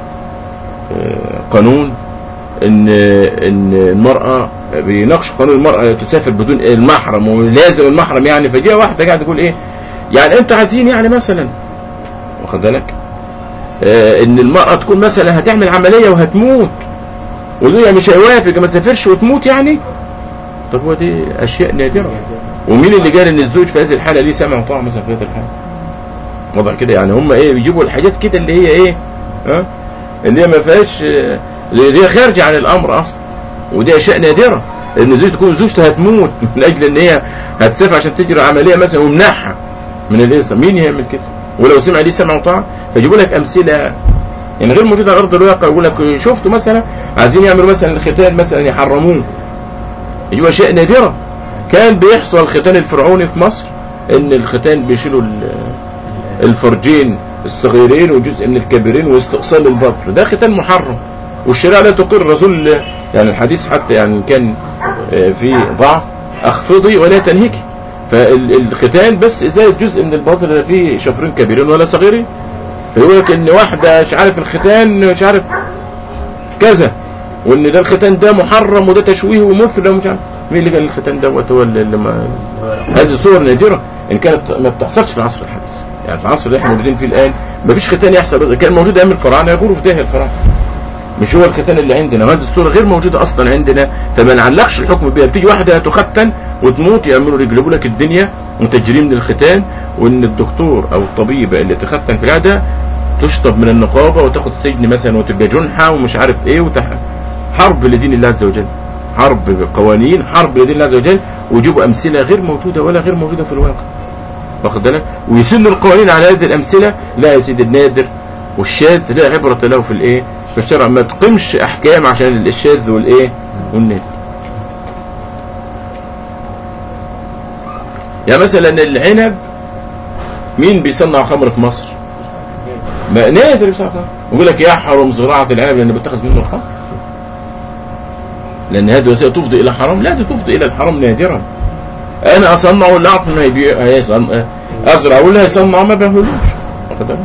قانون ان ان المرأة بيناقش قانون المرأة تسافر بدون المحرم ولازم المحرم يعني فجاء واحدة قاعدة تقول ايه يعني انتوا عايزين يعني مثلا واخد بالك اه ان المرأة تكون مثلا هتعمل عملية وهتموت وزوجها مش هيوافق ما تسافرش وتموت يعني طب هو دي اشياء نادرة ومين اللي قال ان الزوج في هذه الحالة ليه سمع وطاعة مثلا في هذه الحالة وضع كده يعني هم ايه بيجيبوا الحاجات كده اللي هي ايه ها اللي هي ما فيهاش دي خارجة عن الامر اصلا ودي اشياء نادرة ان الزوج تكون زوجته هتموت من اجل ان هي هتسافر عشان تجري عملية مثلا ومنعها من الاسم مين يعمل كده ولو سمع ليه سمع وطاعة فيجيبوا لك امثلة يعني غير موجودة على ارض الواقع يقول لك شفتوا مثلا عايزين يعملوا مثلا الختان مثلا يحرموه يجيبوا اشياء نادرة كان بيحصل الختان الفرعوني في مصر ان الختان بيشيلوا الفرجين الصغيرين وجزء من الكبيرين واستئصال البطر ده ختان محرم والشريعة لا تقر الرسول يعني الحديث حتى يعني كان في ضعف اخفضي ولا تنهكي فالختان بس ازالة جزء من البطر لا فيه شفرين كبيرين ولا صغيرين فيقول لك ان واحدة مش عارف الختان مش عارف كذا وان ده الختان ده محرم وده تشويه ومثل ومش عارف مين اللي قال الختان دوت هو اللي ما هذه صور نادرة ان كانت ما بتحصلش في العصر الحديث يعني في العصر اللي احنا موجودين فيه الان ما فيش ختان يحصل بس كان موجود ايام الفراعنه يغوروا في داهيه الفراعنه مش هو الختان اللي عندنا وهذه الصوره غير موجوده اصلا عندنا فما نعلقش الحكم بها بتيجي واحده تختن وتموت يعملوا يقلبوا لك الدنيا وتجريم من الختان وان الدكتور او الطبيبه اللي تختن في العاده تشطب من النقابه وتاخد سجن مثلا وتبقى جنحه ومش عارف ايه وتح... حرب لدين الله عز وجل حرب قوانين حرب لدين الله عز وجل ويجيبوا امثله غير موجوده ولا غير موجوده في الواقع واخد بالك ويسن القوانين على هذه الامثله لا يا سيدي النادر والشاذ لا عبره له في الايه في الشرع ما تقيمش احكام عشان الشاذ والايه والنادر يعني مثلا العنب مين بيصنع خمر في مصر ما نادر بصراحة يقول لك يحرم زراعة العنب لأنه بيتخذ منه الخمر لأن هذه وسيلة تفضي إلى حرام لا دي تفضي إلى الحرام نادرا أنا أصنع ولا أعرف إنه هيبيع هيصنع أزرع ولا هيصنع ما بهلوش واخد بالك؟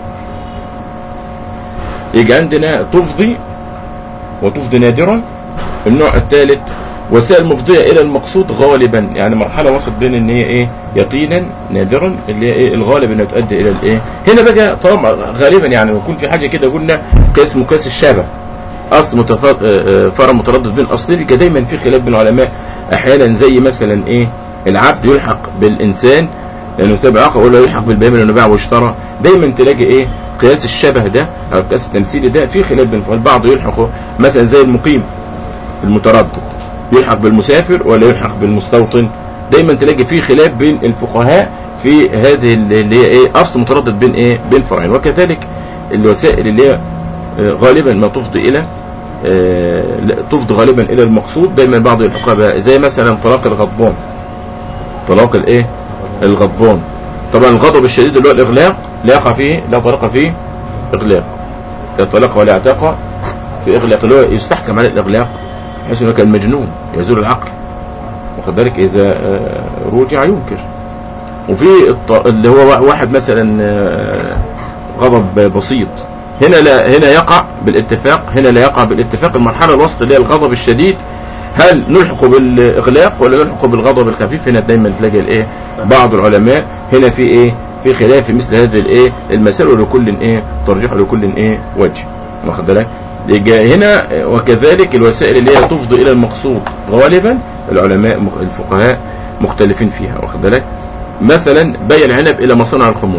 يجي عندنا تفضي وتفضي نادرا النوع الثالث وسائل مفضية إلى المقصود غالبا يعني مرحلة وسط بين إن هي إيه يقينا نادرا اللي هي إيه الغالب إنها تؤدي إلى الإيه هنا بقى طبعا غالبا يعني يكون في حاجة كده قلنا قياس مقياس الشبه أصل متف- آه، آه، فرع متردد بين أصلين يبقى دايما في خلاف بين العلماء أحيانا زي مثلا إيه العبد يلحق بالإنسان لأنه سابع عقل ولا يلحق بالبهيمة لأنه باع واشترى دايما تلاقي إيه قياس الشبه ده أو قياس التمثيلي ده في خلاف بين البعض يلحق مثلا زي المقيم المتردد يلحق بالمسافر ولا يلحق بالمستوطن دايما تلاقي في خلاف بين الفقهاء في هذه اللي هي ايه اصل متردد بين ايه بين فرعين وكذلك الوسائل اللي هي آه، غالبا ما تفضي الى آه، لا، تفضي غالبا الى المقصود دايما بعض يلحقها بها زي مثلا طلاق الغضبان طلاق الايه الغضبان طبعا الغضب الشديد اللي هو الاغلاق لا يقع فيه لا طلاق فيه اغلاق لا طلاق ولا اعتاق في اغلاق اللي هو يستحكم على الاغلاق بحيث انه كان مجنون يزول العقل واخد بالك اذا آه، رجع ينكر وفي الط- اللي هو وا- واحد مثلا آه، غضب بسيط هنا لا هنا يقع بالاتفاق هنا لا يقع بالاتفاق المرحله الوسط اللي هي الغضب الشديد هل نلحق بالاغلاق ولا نلحق بالغضب الخفيف هنا دايما تلاقي الايه بعض العلماء هنا في ايه في خلاف في مثل هذه الايه المسائل ولكل ايه ترجح لكل ايه وجه واخد بالك يجي هنا وكذلك الوسائل اللي هي تفضي الى المقصود غالبا العلماء مخ- الفقهاء مختلفين فيها واخد بالك مثلا بيع العنب الى مصانع الخمور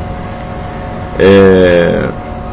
آه،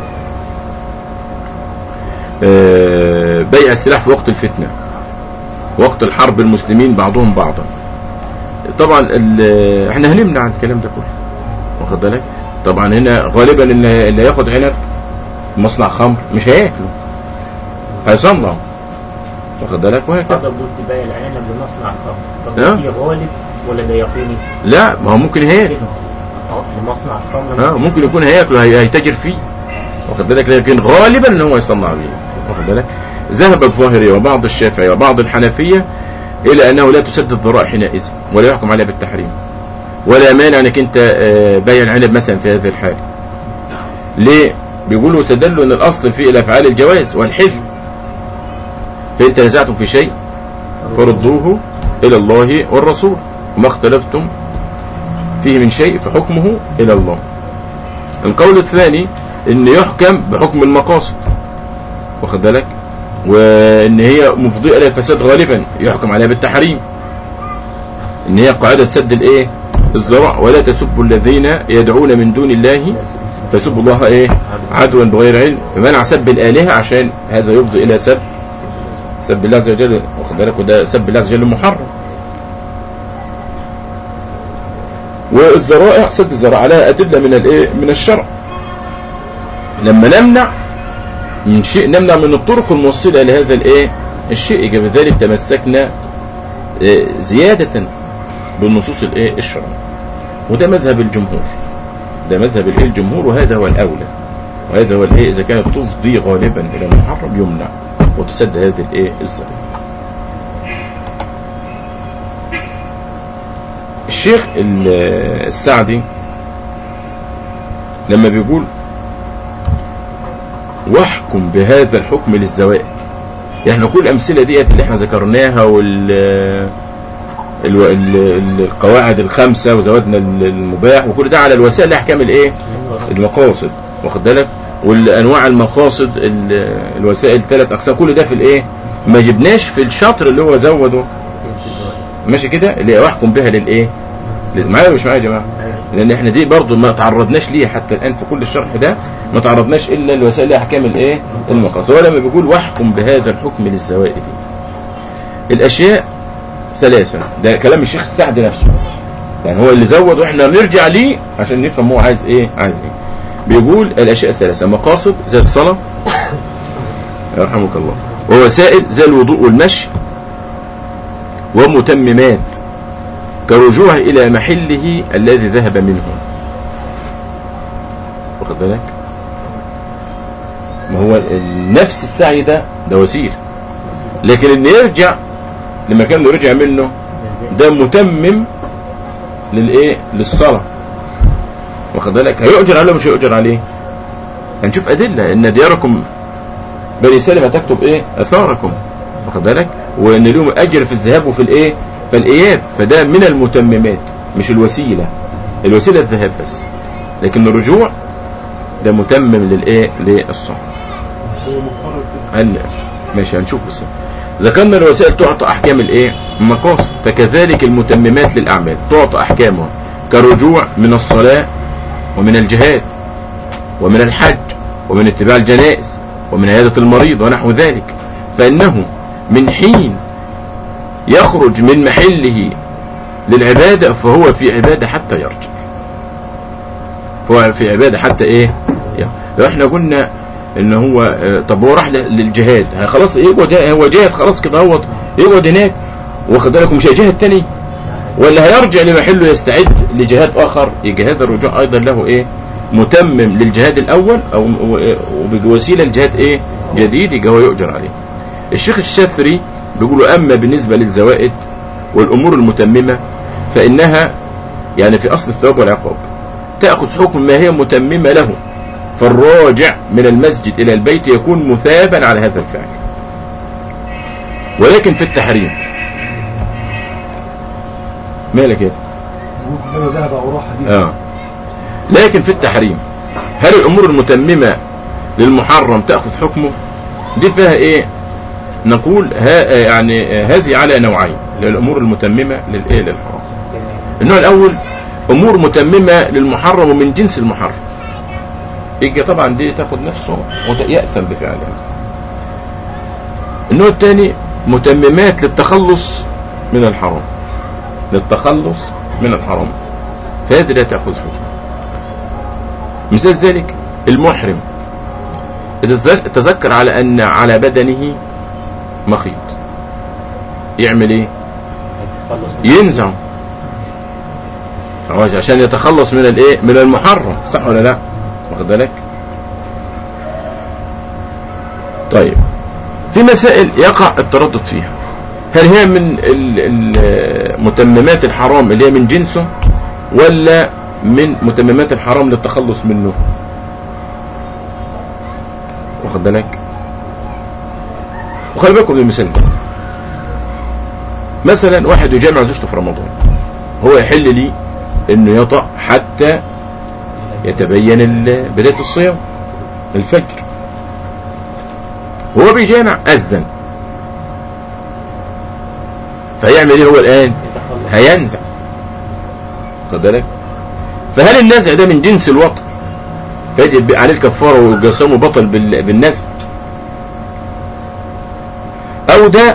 آه، بيع السلاح في وقت الفتنة وقت الحرب المسلمين بعضهم بعضا طبعا ال- احنا هنمنع الكلام ده كله واخد بالك طبعا هنا غالبا اللي اللي هياخد عنب مصنع خمر مش هياكله هيصنعه واخد بالك وهكذا حسب ضد باقي العنب لمصنع الخمر طب ها؟ ده غالب ولا ده يقيني؟ لا ما هو ممكن هياكل اه لمصنع الخمر اه ممكن يكون هياكله هي- هيتاجر فيه واخد بالك لكن غالبا ان هو يصنع به واخد بالك ذهب الظاهرية وبعض الشافعية وبعض الحنفية الى انه لا تسد الذرائع حينئذ ولا يحكم عليها بالتحريم ولا مانع انك انت آه، بيع العنب مثلا في هذه الحالة ليه بيقولوا استدلوا ان الاصل في الافعال الجواز والحل فان تنازعتم في شيء فردوه الى الله والرسول وما اختلفتم فيه من شيء فحكمه الى الله القول الثاني ان يحكم بحكم المقاصد واخد بالك وان هي مفضية الى الفساد غالبا يحكم عليها بالتحريم ان هي قاعدة سد الايه الزرع ولا تسبوا الذين يدعون من دون الله فسبوا الله ايه عدوا بغير علم فمنع سب الالهة عشان هذا يفضي الى سب سب الله عز وجل واخد بالك وده سب الله عز وجل محرم والذرائع سد الذرائع عليها أدلة من الايه من الشرع لما نمنع من شيء نمنع من الطرق الموصلة لهذا الايه الشيء يبقى بذلك تمسكنا آه، زيادة بالنصوص الايه الشرع وده مذهب الجمهور ده مذهب الايه الجمهور وهذا هو الاولى وهذا هو الايه اذا كانت تفضي غالبا الى المحرم يمنع وتسد هذه الايه الذرائع الشيخ ال- السعدي لما بيقول واحكم بهذا الحكم للزوائد يعني كل الامثله ديت اللي احنا ذكرناها وال الو- ال- ال- القواعد الخمسه وزودنا ال- المباح وكل ده على الوسائل لاحكام الايه المقاصد واخد بالك والانواع المقاصد ال- الوسائل ثلاث اقسام كل ده في الايه ما جبناش في الشطر اللي هو زوده ماشي كده اللي احكم بها للايه لل- معايا ولا مش معايا يا جماعه لان احنا دي برضو ما تعرضناش ليه حتى الان في كل الشرح ده ما تعرضناش الا الوسائل احكام الايه المقاصد هو لما بيقول واحكم بهذا الحكم للزوائد الاشياء ثلاثه ده كلام الشيخ السعدي نفسه يعني هو اللي زود واحنا نرجع ليه عشان نفهم هو عايز ايه عايز ايه بيقول الاشياء الثلاثه مقاصد زي الصلاه يرحمك الله ووسائل زي الوضوء والمشي ومتممات كرجوعه إلى محله الذي ذهب منه واخد بالك ما هو ال- نفس السعي ده ده وسيله لكن ان يرجع لمكان اللي رجع منه ده متمم للايه للصلاه واخد بالك هيؤجر عليه ولا مش هيؤجر عليه هنشوف ادله ان دياركم بني سلمة تكتب ايه اثاركم واخد بالك وان لهم اجر في الذهاب وفي الايه في الاياب فده من المتممات مش الوسيله الوسيله الذهاب بس لكن الرجوع ده متمم للايه للصوم بس هو مقرر كده هن... ماشي هنشوف بس ذكرنا الوسائل تعطى احكام الايه المقاصد فكذلك المتممات للاعمال تعطى احكامها كالرجوع من الصلاه ومن الجهاد ومن الحج ومن اتباع الجنائز ومن عياده المريض ونحو ذلك فانه من حين يخرج من محله للعباده فهو في عباده حتى يرجع هو في عباده حتى ايه يعني لو احنا قلنا ان هو آه، طب هو راح ل- للجهاد ها خلاص يقعد هو جاهد خلاص كده هو يقعد هناك واخد بالك مش هيجاهد تاني ولا هيرجع لمحله يستعد لجهاد اخر يبقى هذا الرجوع ايضا له ايه متمم للجهاد الاول او و- وبوسيله لجهاد ايه جديد يبقى هو يؤجر عليه الشيخ الشافري بيقولوا اما بالنسبه للزوائد والامور المتممه فانها يعني في اصل الثواب والعقاب تاخذ حكم ما هي متممه له فالراجع من المسجد إلى البيت يكون مثابا على هذا الفعل ولكن في التحريم مالك ايه ممكن كده ذهب او راح دي اه لكن في التحريم هل الامور المتممه للمحرم تاخذ حكمه دي فيها ايه نقول ها يعني هذه على نوعين للامور المتممه للايه للحرام النوع الاول امور متممه للمحرم ومن جنس المحرم يجي طبعا دي تاخد نفسه ويأثم بفعلها النوع الثاني متممات للتخلص من الحرام للتخلص من الحرام فهذه لا تأخذ حكم مثال ذلك المحرم إذا تذ- تذكر على أن على بدنه مخيط يعمل ايه خلص ينزع هو عشان يتخلص من الايه من المحرم صح ولا لا واخد بالك طيب في مسائل يقع التردد فيها هل هي من ال- ال- متممات الحرام اللي هي من جنسه ولا من متممات الحرام للتخلص منه واخد بالك وخلي بالكم من المثال ده مثلا واحد يجامع زوجته في رمضان هو يحل لي انه يطأ حتى يتبين ال- بداية الصيام الفجر وهو بيجامع أذن فيعمل ايه هو الآن يتخلص هينزع خد بالك فهل النزع ده من جنس الوطن فيجب عليه الكفارة وجسامه بطل بال- بالنزع أو ده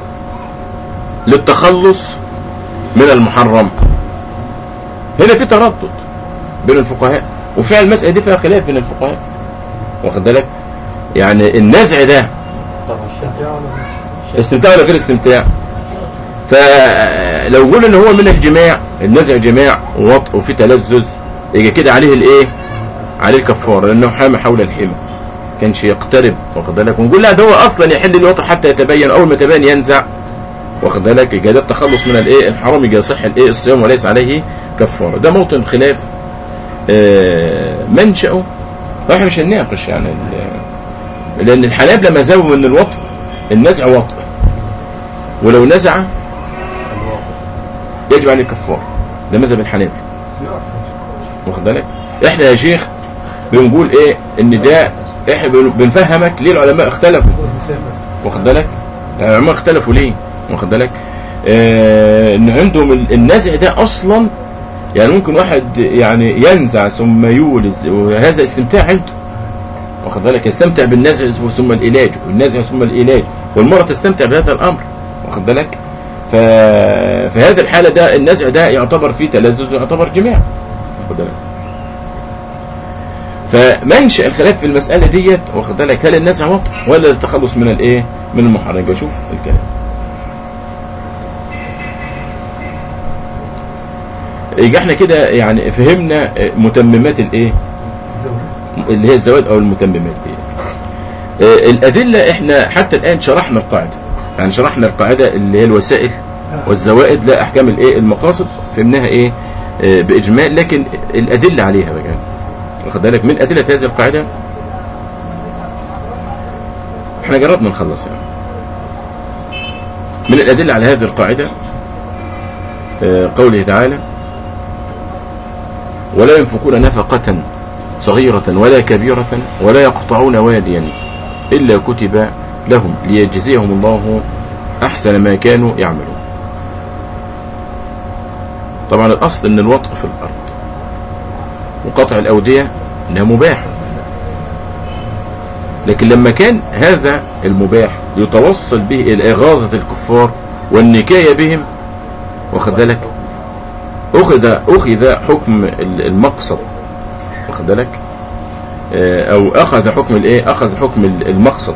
للتخلص من المحرم هنا في تردد بين الفقهاء وفعلا المسألة دي فيها خلاف بين الفقهاء واخد بالك يعني النزع ده طب الشهر يعلم استمتاع ولا غير استمتاع فلو قلنا ان هو من الجماع النزع جماع ووطء وفي تلذذ يجي كده عليه الايه عليه الكفاره لانه حامى حول الحمى كانش يقترب واخد بالك ونقول لا ده هو اصلا يحل الوطء حتى يتبين اول ما يتبين ينزع واخد بالك يجي ده التخلص من الايه الحرام يجي يصح الايه الصيام وليس عليه كفاره ده موطن خلاف آه، منشأه واحنا مش هنناقش يعني ال- لان الحنابلة ما زالوا من الوطء النزع وطء ولو نزع الواقع يجب عليه كفاره ده مذهب الحنابلة واخد بالك احنا يا شيخ بنقول ايه ان ده احنا بن- بنفهمك ليه العلماء اختلفوا واخد بالك العلماء اختلفوا ليه واخد بالك آه ان عندهم ال- النزع ده اصلا يعني ممكن واحد يعني ينزع ثم يولز وهذا استمتاع عنده واخد بالك يستمتع بالنزع ثم العلاج والنزع ثم العلاج والمرأة تستمتع بهذا الامر واخد بالك ف... في هذه الحالة ده النزع ده يعتبر فيه تلذذ ويعتبر جماع واخد بالك فمنشأ الخلاف في المسألة ديت واخد بالك هل النزع وطء ولا التخلص من الايه من المحرم يبقى شوف الكلام يبقى احنا كده يعني فهمنا متممات الايه اللي هي الزواج او المتممات ديت آه، الأدلة احنا حتى الآن شرحنا القاعدة يعني شرحنا القاعدة اللي هي الوسائل والزوائد لا أحكام الايه المقاصد فهمناها ايه آه، بإجمال لكن الأدلة عليها بقى واخد بالك من أدلة هذه القاعدة احنا جربنا نخلص يعني من الأدلة على هذه القاعدة آه، قوله تعالى ولا ينفقون نفقة صغيرة ولا كبيرة ولا يقطعون واديا إلا كتب لهم ليجزيهم الله أحسن ما كانوا يعملون طبعا الأصل أن الوطء في الأرض وقطع الأودية أنها مباح لكن لما كان هذا المباح يتوصل به إلى إغاظة الكفار والنكاية بهم واخد بالك أخذ أخذ حكم المقصد واخد بالك آه، أو أخذ حكم الإيه أخذ حكم المقصد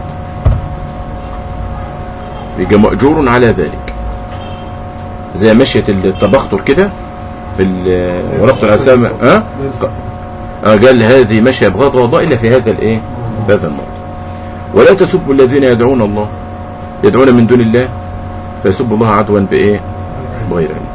يبقى مأجور على ذلك زي مشية التبختر كده في ال- ورفض الأسامة ها آه، قال هذه مشية بغض وضاء إلا في هذا الإيه في هذا الموضوع ولا تسبوا الذين يدعون الله يدعون من دون الله فيسبوا الله عدوا بإيه بغير علم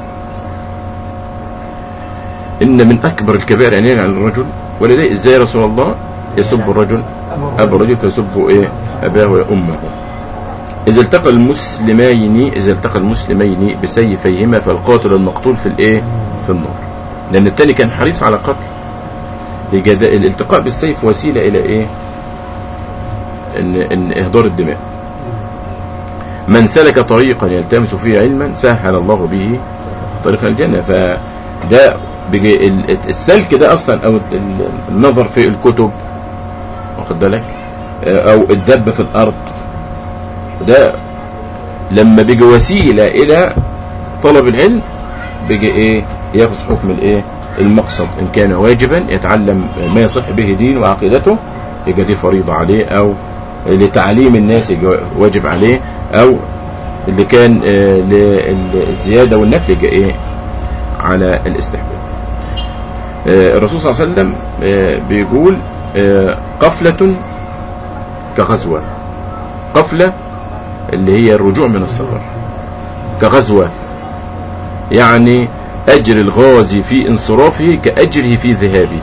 إن من أكبر الكبائر أن يلعن الرجل ولذلك إزاي يا رسول الله يسب الرجل أبا الرجل فيسب إيه أباه وأمه إذا التقى المسلمين إذا التقى المسلمين بسيفيهما فالقاتل المقتول في الإيه في النار لأن التاني كان حريص على قتل يبقى ده الالتقاء بالسيف وسيلة إلى إيه إن, إن إهدار الدماء من سلك طريقا يلتمس فيه علما سهل الله به طريق الجنة فده بيجي ال- السلك ده أصلا أو ال- النظر في الكتب واخد بالك آه، أو الدب في الأرض ده لما بيجي وسيلة إلى طلب العلم بيجي إيه ياخذ حكم الإيه المقصد إن كان واجبا يتعلم ما يصح به دين وعقيدته يبقى دي فريضة عليه أو لتعليم الناس يبقى واجب عليه أو اللي كان آه، للزيادة والنفي يبقى إيه على الاستحباب آه، الرسول صلى الله عليه وسلم آه، بيقول آه، قفلة كغزوة قفلة اللي هي الرجوع من السفر كغزوة يعني أجر الغازي في انصرافه كأجره في ذهابه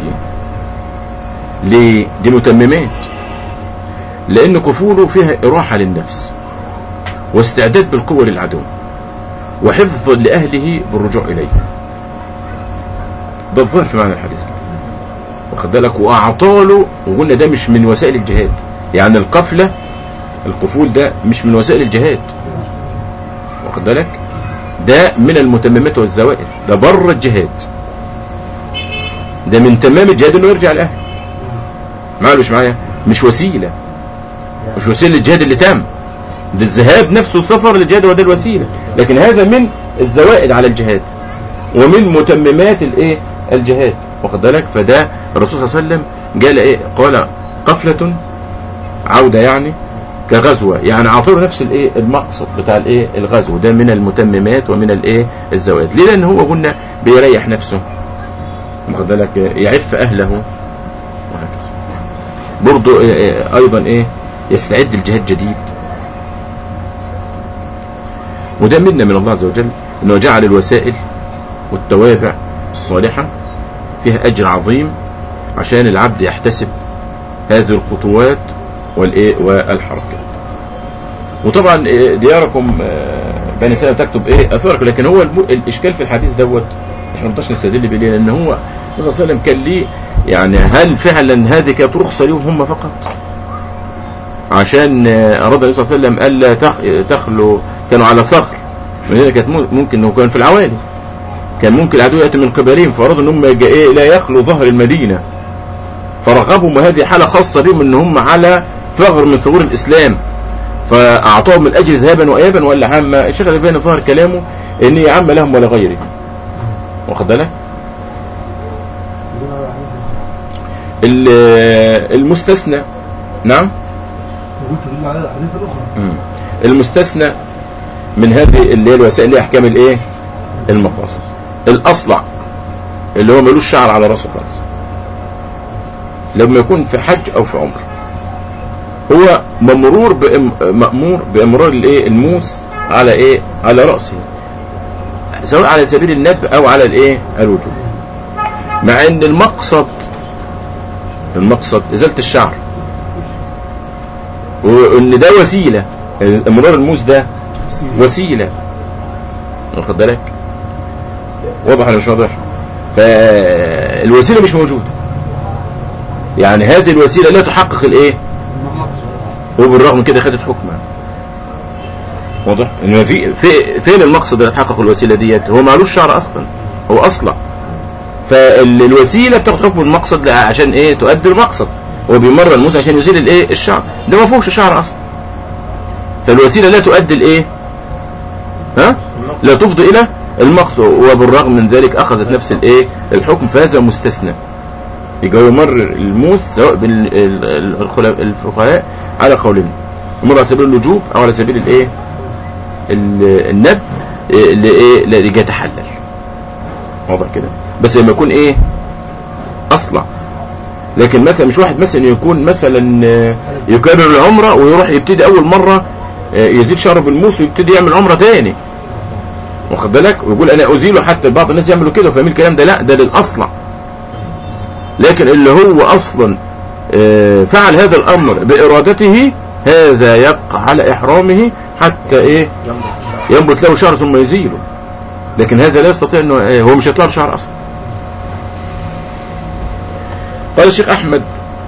ليه؟ دي متممات لأن قفوله فيها إراحة للنفس واستعداد بالقوة للعدو وحفظ لأهله بالرجوع إليه ده الظاهر في معنى الحديث كده واخد بالك وأعطاله وقلنا ده مش من وسائل الجهاد يعني القفلة القفول ده مش من وسائل الجهاد واخد بالك ده من المتممات والزوائد ده بره الجهاد ده من تمام الجهاد انه يرجع لاهله معايا مش معايا مش وسيله مش وسيله للجهاد اللي تام ده الذهاب نفسه السفر للجهاد وده الوسيله لكن هذا من الزوائد على الجهاد ومن متممات الايه الجهاد واخد بالك فده الرسول صلى الله عليه وسلم قال ايه قال قفله عوده يعني كغزوة يعني عطوا نفس الايه المقصد بتاع الايه الغزو ده من المتممات ومن الايه الزوائد ليه لان هو قلنا بيريح نفسه واخد بالك يعف اهله وهكذا برضه إيه ايضا ايه يستعد الجهاد جديد وده منا من الله عز وجل انه جعل الوسائل والتوابع الصالحة فيها اجر عظيم عشان العبد يحتسب هذه الخطوات والايه والحركات وطبعا إيه دياركم آه، بني سلمة تكتب ايه اثاركم لكن هو الم- الاشكال في الحديث دوت احنا ما نقدرش نستدل بيه لان هو النبي صلى الله عليه وسلم كان ليه يعني هل فعلا هذه كانت رخصه ليهم هم فقط عشان آه، اراد النبي صلى الله عليه وسلم الا تخ- تخلو كانوا على فخر من هنا كانت مم- ممكن انه كان في العوالي كان ممكن العدو ياتي من قبلهم فارادوا ان هم يبقى ايه لا يخلو ظهر المدينه فرغبهم وهذه حالة خاصة بهم ان هم على ثغر من ثغور الاسلام فاعطاهم الاجر ذهابا وايابا ولا عامة الشيخ الالباني ظهر كلامه ان هي عامة لهم ولا غيرهم واخد بالك ال- المستثنى نعم وقلت دل على الاحاديث الاخرى مم. المستثنى من هذه اللي هي الوسائل اللي هي احكام الايه المقاصد الاصلع اللي هو ملوش شعر على راسه خالص لما يكون في حج او في عمره هو ممرور بإم... مأمور بإمرار الايه الموس على ايه على رأسه سواء على سبيل الندب او على الايه الوجوب مع ان المقصد المقصد ازالة الشعر وان ده وسيلة امرار الموس ده وسيلة واخد بالك واضح ولا مش واضح فالوسيلة مش موجودة يعني هذه الوسيلة لا تحقق الايه وبالرغم من كده خدت حكمها واضح ان في في فين المقصد اللي تحقق الوسيله ديت هو معلوش شعر اصلا هو اصلع فالوسيله بتاخد حكم المقصد لها عشان ايه تؤدي المقصد هو بيمرن الموسى عشان يزيل الايه الشعر ده ما فيهوش شعر اصلا فالوسيله لا تؤدي الايه ها لا تفضي الى المقصد وبالرغم من ذلك اخذت نفس الايه الحكم فهذا مستثنى يبقى يمرر الموس سواء بالفقهاء على قولين يمر على سبيل الوجوب او على سبيل الايه ال- الندب إيه، لايه لكي يتحلل واضح كده بس لما يكون ايه اصلع لكن مثلا مش واحد مثلا يكون مثلا آه، يكرر العمره ويروح يبتدي اول مره آه، يزيد شعره بالموس ويبتدي يعمل عمره تاني واخد بالك ويقول انا ازيله حتى بعض الناس يعملوا كده وفاهمين الكلام ده لا ده للاصلع لكن اللي هو اصلا آه، فعل هذا الامر بارادته هذا يبقى على احرامه حتى ايه ينبت له شعر ثم يزيله لكن هذا لا يستطيع انه إيه، هو مش هيطلع له شعر اصلا قال الشيخ احمد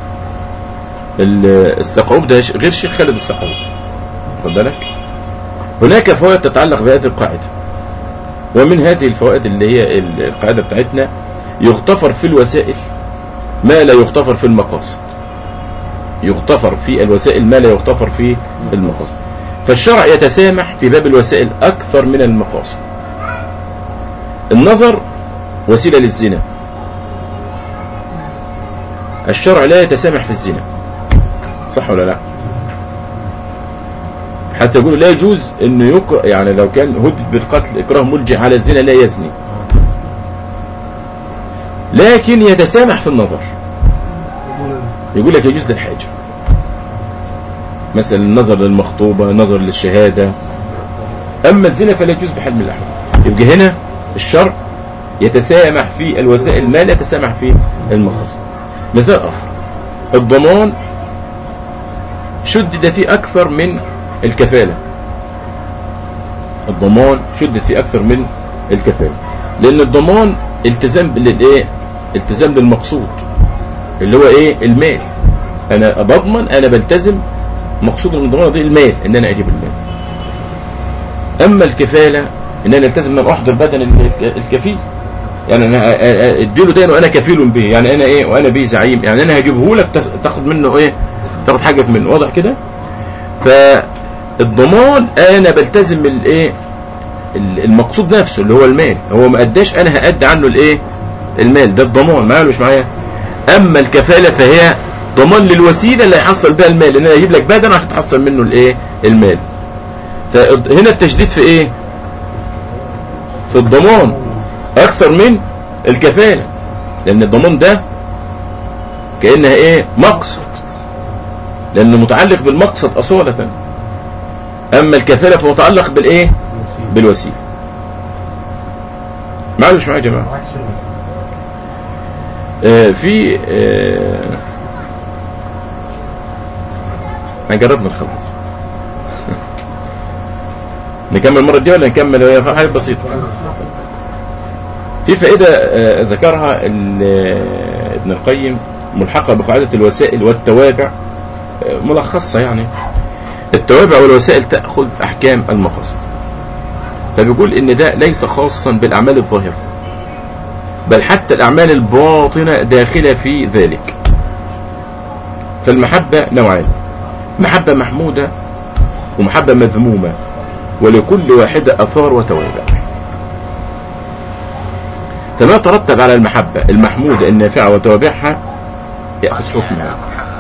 ال- السقعوب ده غير الشيخ خالد السقعوب خد بالك هناك فوائد تتعلق بهذه القاعده ومن هذه الفوائد اللي هي ال- القاعده بتاعتنا يغتفر في الوسائل ما لا يغتفر في المقاصد يغتفر في الوسائل ما لا يغتفر في المقاصد فالشرع يتسامح في باب الوسائل أكثر من المقاصد النظر وسيلة للزنا الشرع لا يتسامح في الزنا صح ولا لا حتى يقولوا لا يجوز انه يكره يعني لو كان هدد بالقتل اكراه ملجئ على الزنا لا يزني لكن يتسامح في النظر يقول لك يجوز للحاجة مثلا النظر للمخطوبة نظر للشهادة أما الزنا فلا يجوز بحال من الأحوال يبقى هنا الشرع يتسامح في الوسائل ما لا يتسامح في المقاصد مثال آخر الضمان شدد فيه أكثر من الكفالة الضمان شدد فيه أكثر من الكفالة لأن الضمان التزام للإيه التزام للمقصود اللي هو ايه المال انا بضمن انا بلتزم مقصود من الضمان دي المال ان انا اجيب المال اما الكفاله ان انا التزم ان أنا احضر بدن ال- الكفيل يعني انا أ- أ- اديله دين وانا كفيل به يعني انا ايه وانا بيه زعيم يعني انا هجيبه لك تاخ- تاخد منه ايه تاخد حاجه منه واضح كده فالضمان انا بلتزم الايه ال- المقصود نفسه اللي هو المال هو ما اداش انا هادي عنه الايه المال ده الضمان معايا ولا مش معايا اما الكفاله فهي ضمان للوسيله اللي هيحصل بها المال ان انا اجيب لك بدن عشان تحصل منه الايه المال فهنا التشديد في ايه في الضمان اكثر من الكفاله لان الضمان ده كانها ايه مقصد لانه متعلق بالمقصد اصاله اما الكفاله فمتعلق بالايه بالوسيله معايا ولا مش معايا يا جماعه عكس آه، في آه، احنا جربنا نخلص نكمل المرة دي ولا نكمل هي حاجة بسيطة في فائدة آه، ذكرها ال- آه، ابن القيم ملحقة بقاعدة الوسائل والتوابع آه، ملخصة يعني التوابع والوسائل تأخذ أحكام المقاصد فبيقول إن ده ليس خاصا بالأعمال الظاهرة بل حتى الأعمال الباطنة داخلة في ذلك فالمحبة نوعان محبة محمودة ومحبة مذمومة ولكل واحدة أثار وتوابع فما ترتب على المحبة المحمودة النافعة وتوابعها يأخذ حكمها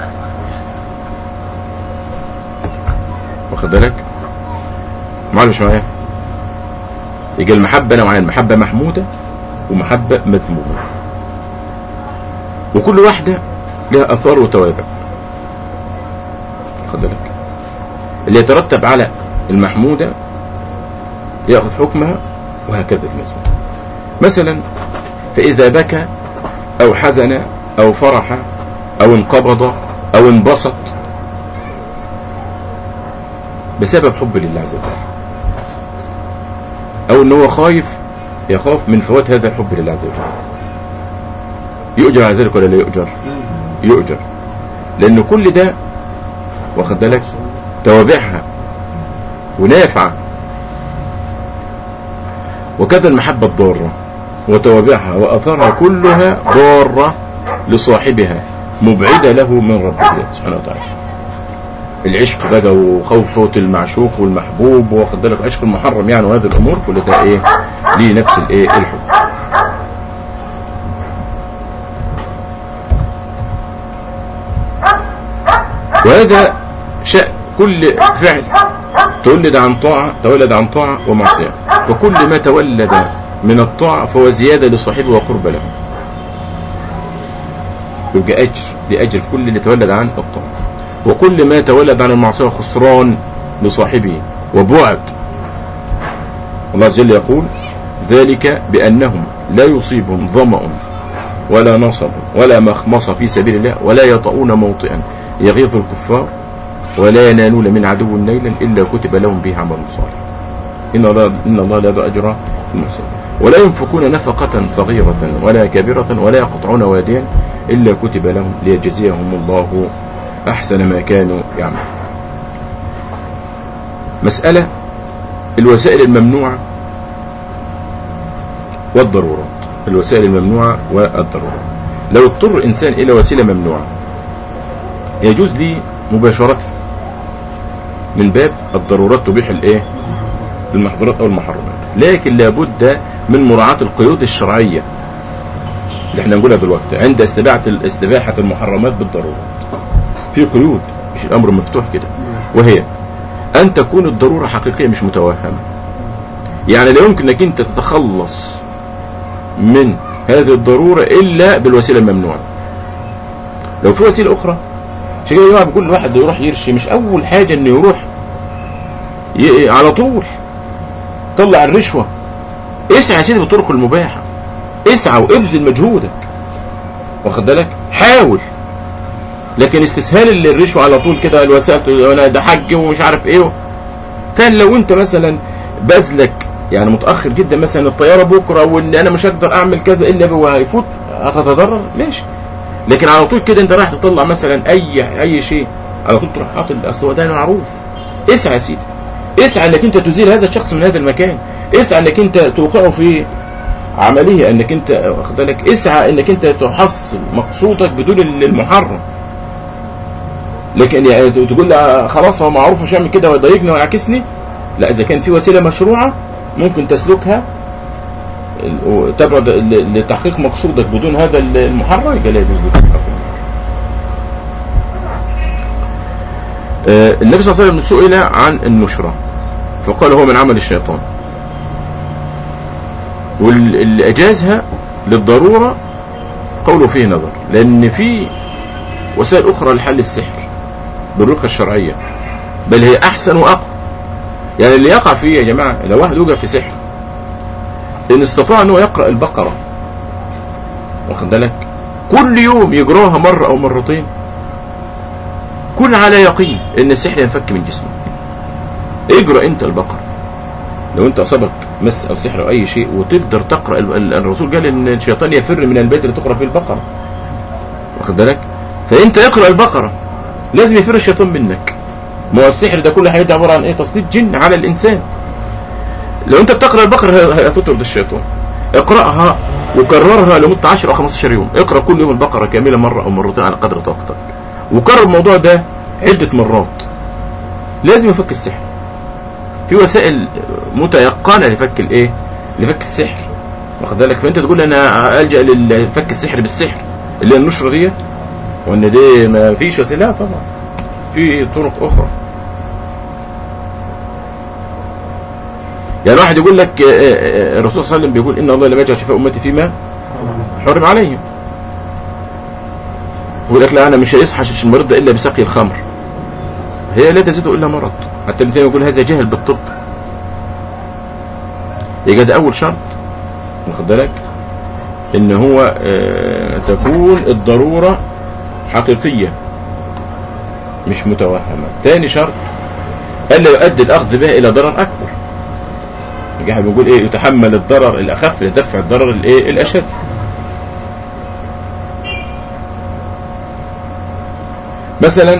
واخد بالك معايا مش معايا يجي المحبة نوعان محبة محمودة ومحبة مذمومة وكل واحدة لها أثار وتوابع خد بالك اللي يترتب على المحمودة يأخذ حكمها وهكذا المزمور مثلا فإذا بكى أو حزن أو فرح أو انقبض أو انبسط بسبب حب لله عز وجل أو أنه هو خايف يخاف من فوات هذا الحب لله عز وجل يؤجر على ذلك ولا لا يؤجر يؤجر لأن كل ده واخد بالك توابعها ونافعة وكذا المحبة الضارة وتوابعها وأثرها كلها ضارة لصاحبها مبعدة له من ربه سبحانه وتعالى العشق بقى وخوفة المعشوق والمحبوب واخد بالك عشق المحرم يعني وهذه الأمور كل ده إيه ليه نفس الإيه الحب وهذا شأن كل فعل تولد عن طاعة تولد عن طاعة ومعصية فكل ما تولد من الطاعة فهو زيادة لصاحبه وقرب له يبقى أجر لأجر في كل اللي تولد عن الطاعة وكل ما تولد عن المعصية خسران لصاحبه وبعد الله عز وجل يقول ذلك بأنهم لا يصيبهم ظمأ ولا نصب ولا مخمصة في سبيل الله ولا يطؤون موطئا يغيظ الكفار ولا ينالون من عدو نيلا إلا كتب لهم به عمل صالح إن الله, إن الله لا يضع أجر المحسنين ولا ينفقون نفقة صغيرة ولا كبيرة ولا يقطعون واديا إلا كتب لهم ليجزيهم الله أحسن ما كانوا يعملون مسألة الوسائل الممنوعة والضرورات الوسائل الممنوعة والضرورات لو اضطر إنسان إلى وسيلة ممنوعة يجوز لي مباشرة من باب الضرورات تبيح الايه المحظورات او المحرمات لكن لابد من مراعاة القيود الشرعية اللي احنا نقولها دلوقتي عند استباحة استباحة المحرمات بالضرورات في قيود مش الامر مفتوح كده وهي ان تكون الضرورة حقيقية مش متوهمة يعني لا يمكن انك انت تتخلص من هذه الضرورة الا بالوسيلة الممنوعة لو في وسيلة اخرى عشان كده يا جماعه بيقول الواحد يروح يرشي مش اول حاجه انه يروح ي... على طول طلع الرشوه اسعى يا سيدي بالطرق المباحه اسعى وابذل مجهودك واخد بالك حاول لكن استسهال الرشوه على طول كده الوسائل وانا ده حج ومش عارف ايه كان لو انت مثلا بذلك يعني متاخر جدا مثلا الطياره بكره وان انا مش هقدر اعمل كذا الا هو هيفوت هتتضرر ماشي لكن على طول كده انت رايح تطلع مثلا اي اي شيء على طول تروح حاطط اصل هو ده معروف اسعى يا سيدي اسعى انك انت تزيل هذا الشخص من هذا المكان اسعى انك انت توقعه في عمليه انك انت واخد بالك اسعى انك انت تحصل مقصودك بدون المحرم لكن يعني تقول لا خلاص هو معروف مش هيعمل كده ويضايقني ويعكسني لا اذا كان في وسيله مشروعه ممكن تسلكها تبعد لتحقيق مقصودك بدون هذا المحرم يبقى لا يجوز لك النبي صلى الله عليه وسلم سئل عن النشرة فقال هو من عمل الشيطان واللي أجازها للضرورة قوله فيه نظر لأن في وسائل أخرى لحل السحر بالرقية الشرعية بل هي أحسن وأقوى يعني اللي يقع فيه يا جماعة لو واحد وقع في سحر إن استطاع أنه يقرأ البقرة واخد بالك كل يوم يقراها مرة أو مرتين كن على يقين ان السحر ينفك من جسمك اقرا انت البقره لو انت اصابك مس او سحر او اي شيء وتقدر تقرا الرسول قال ان الشيطان يفر من البيت اللي تقرا فيه البقره واخد بالك فانت اقرا البقره لازم يفر الشيطان منك ما هو السحر ده كله هيبقى عباره عن ايه تسليط جن على الانسان لو انت بتقرا البقره هتطرد الشيطان اقراها وكررها لمده 10 او 15 يوم اقرا كل يوم البقره كامله مره او مرتين على قدر طاقتك وكرر الموضوع ده عدة مرات لازم يفك السحر في وسائل متيقنة لفك الايه لفك السحر واخد بالك فانت تقول انا الجا لفك السحر بالسحر اللي هي النشره ديت وان دي ما فيش وسيله طبعا في طرق اخرى يعني واحد يقول لك الرسول صلى الله عليه وسلم بيقول ان الله لم يجعل شفاء امتي فيما حرم عليهم يقول لك لا انا مش هيصحى المريض الا بسقي الخمر هي لا تزيد الا مرض حتى ابن تيميه يقول هذا جهل بالطب يبقى ده اول شرط واخد بالك ان هو آه، تكون الضروره حقيقيه مش متوهمه تاني شرط الا يؤدي الاخذ بها الى ضرر اكبر يبقى احنا بنقول ايه يتحمل الضرر الاخف لدفع الضرر الايه الاشد مثلا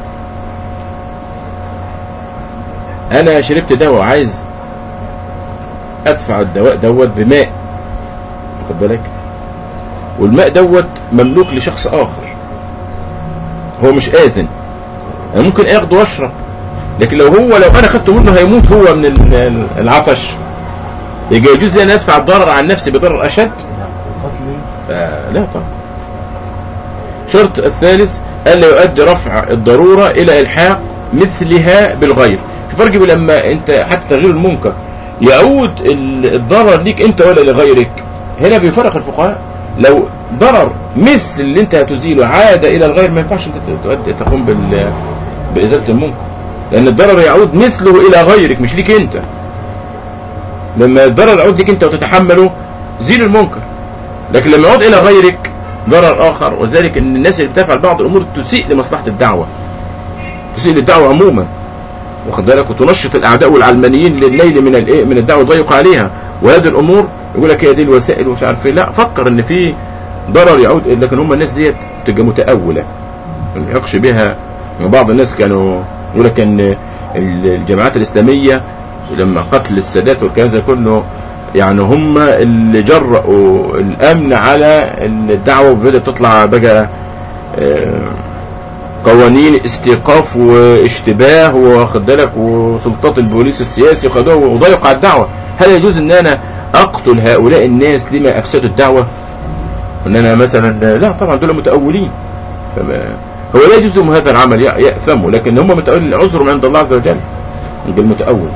انا شربت دواء عايز ادفع الدواء دوت بماء واخد بالك والماء دوت مملوك لشخص اخر هو مش اذن انا ممكن اخده واشرب لكن لو هو لو انا خدته منه هيموت هو من ال- العطش يبقى يجوز لي ان ادفع الضرر عن نفسي بضرر اشد قتل آه لا طبعا شرط الثالث ألا يؤدي رفع الضرورة إلى إلحاق مثلها بالغير فرق بين لما أنت حتى تغيير المنكر يعود ال- الضرر ليك أنت ولا لغيرك هنا بيفرق الفقهاء لو ضرر مثل اللي أنت هتزيله عاد إلى الغير ما ينفعش أنت تؤدي تقوم بال بإزالة المنكر لأن الضرر يعود مثله إلى غيرك مش ليك أنت لما الضرر يعود ليك أنت وتتحمله زيل المنكر لكن لما يعود الى غيرك ضرر اخر وذلك ان الناس اللي بتفعل بعض الامور تسيء لمصلحه الدعوه تسيء للدعوه عموما واخد بالك وتنشط الاعداء والعلمانيين للنيل من الايه من الدعوه يضيق عليها وهذه الامور يقول لك هي دي الوسائل ومش عارف ايه لا فكر ان في ضرر يعود لكن هم الناس ديت تبقى متاوله ما يحقش بها بعض الناس كانوا يقول لك ان الجماعات الاسلاميه لما قتل السادات والكلام زي كله يعني هم اللي جرأوا الامن على الدعوه وبدات تطلع بقى آه، قوانين استيقاف واشتباه واخد بالك وسلطات البوليس السياسي خدوها وضيقوا على الدعوه هل يجوز ان انا اقتل هؤلاء الناس لما افسدوا الدعوه ان انا مثلا لا طبعا دول متاولين فما- هو لا يجوز لهم هذا العمل يأ- ياثموا لكن هم متاولين عذرهم عند الله عز وجل يبقى المتاول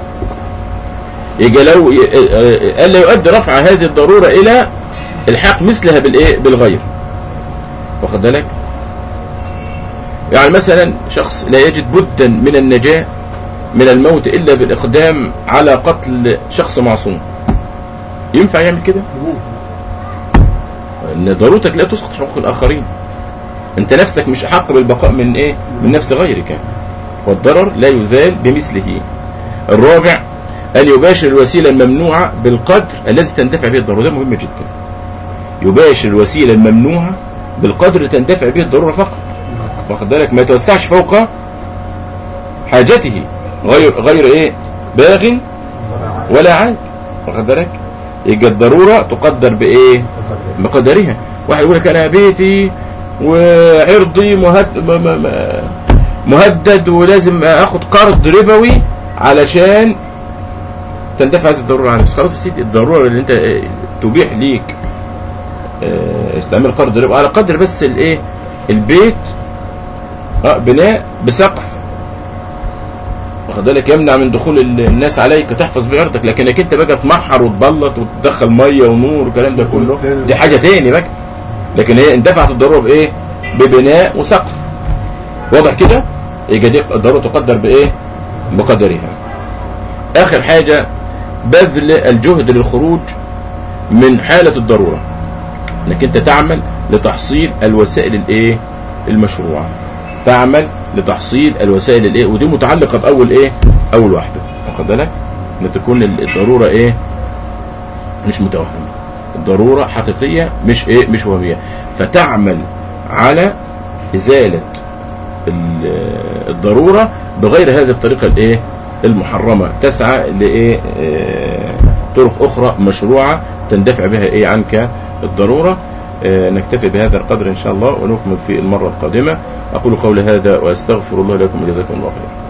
يبقى لو ي- آه، الا يؤدي رفع هذه الضروره الى الحاق مثلها بالايه بالغير واخد بالك يعني مثلا شخص لا يجد بدا من النجاه من الموت الا بالاقدام على قتل شخص معصوم ينفع يعمل كده ان ضرورتك لا تسقط حقوق الاخرين انت نفسك مش احق بالبقاء من ايه من نفس غيرك والضرر لا يزال بمثله الرابع أن يباشر الوسيلة الممنوعة بالقدر الذي تنتفع به الضرورة ده مهم جدا يباشر الوسيلة الممنوعة بالقدر اللي تنتفع به الضرورة فقط واخد بالك ما يتوسعش فوق حاجته غير غير ايه باغ ولا عاد واخد بالك يبقى الضرورة تقدر بايه بقدرها واحد يقول لك انا بيتي وعرضي مهد م- م- م- مهدد ولازم اخد قرض ربوي علشان تندفع هذه الضروره عن نفسك خلاص يا سيدي الضروره اللي انت آه، تبيح ليك آه، استعمال قرض ربوي على قدر بس الايه البيت اه بناء بسقف واخد بالك يمنع من دخول ال- الناس عليك تحفظ بعرضك لكنك انت بقى تمحر وتبلط وتدخل ميه ونور والكلام ده كله دي حاجه تاني بقى لكن هي اندفعت الضروره بايه ببناء وسقف واضح كده يبقى دي الضروره تقدر بايه بقدرها اخر حاجه بذل الجهد للخروج من حاله الضروره انك انت تعمل لتحصيل الوسائل الايه المشروعه تعمل لتحصيل الوسائل الايه ودي متعلقه باول ايه اول واحده واخد بالك ان تكون الضروره ايه مش متوهمه الضروره حقيقيه مش ايه مش وهميه فتعمل على ازاله ال- الضروره بغير هذه الطريقه الايه المحرمه تسعى لايه آه، طرق اخرى مشروعه تندفع بها ايه عنك الضروره آه، نكتفي بهذا القدر ان شاء الله ونكمل في المره القادمه اقول قولي هذا واستغفر الله لكم وجزاكم الله خيرا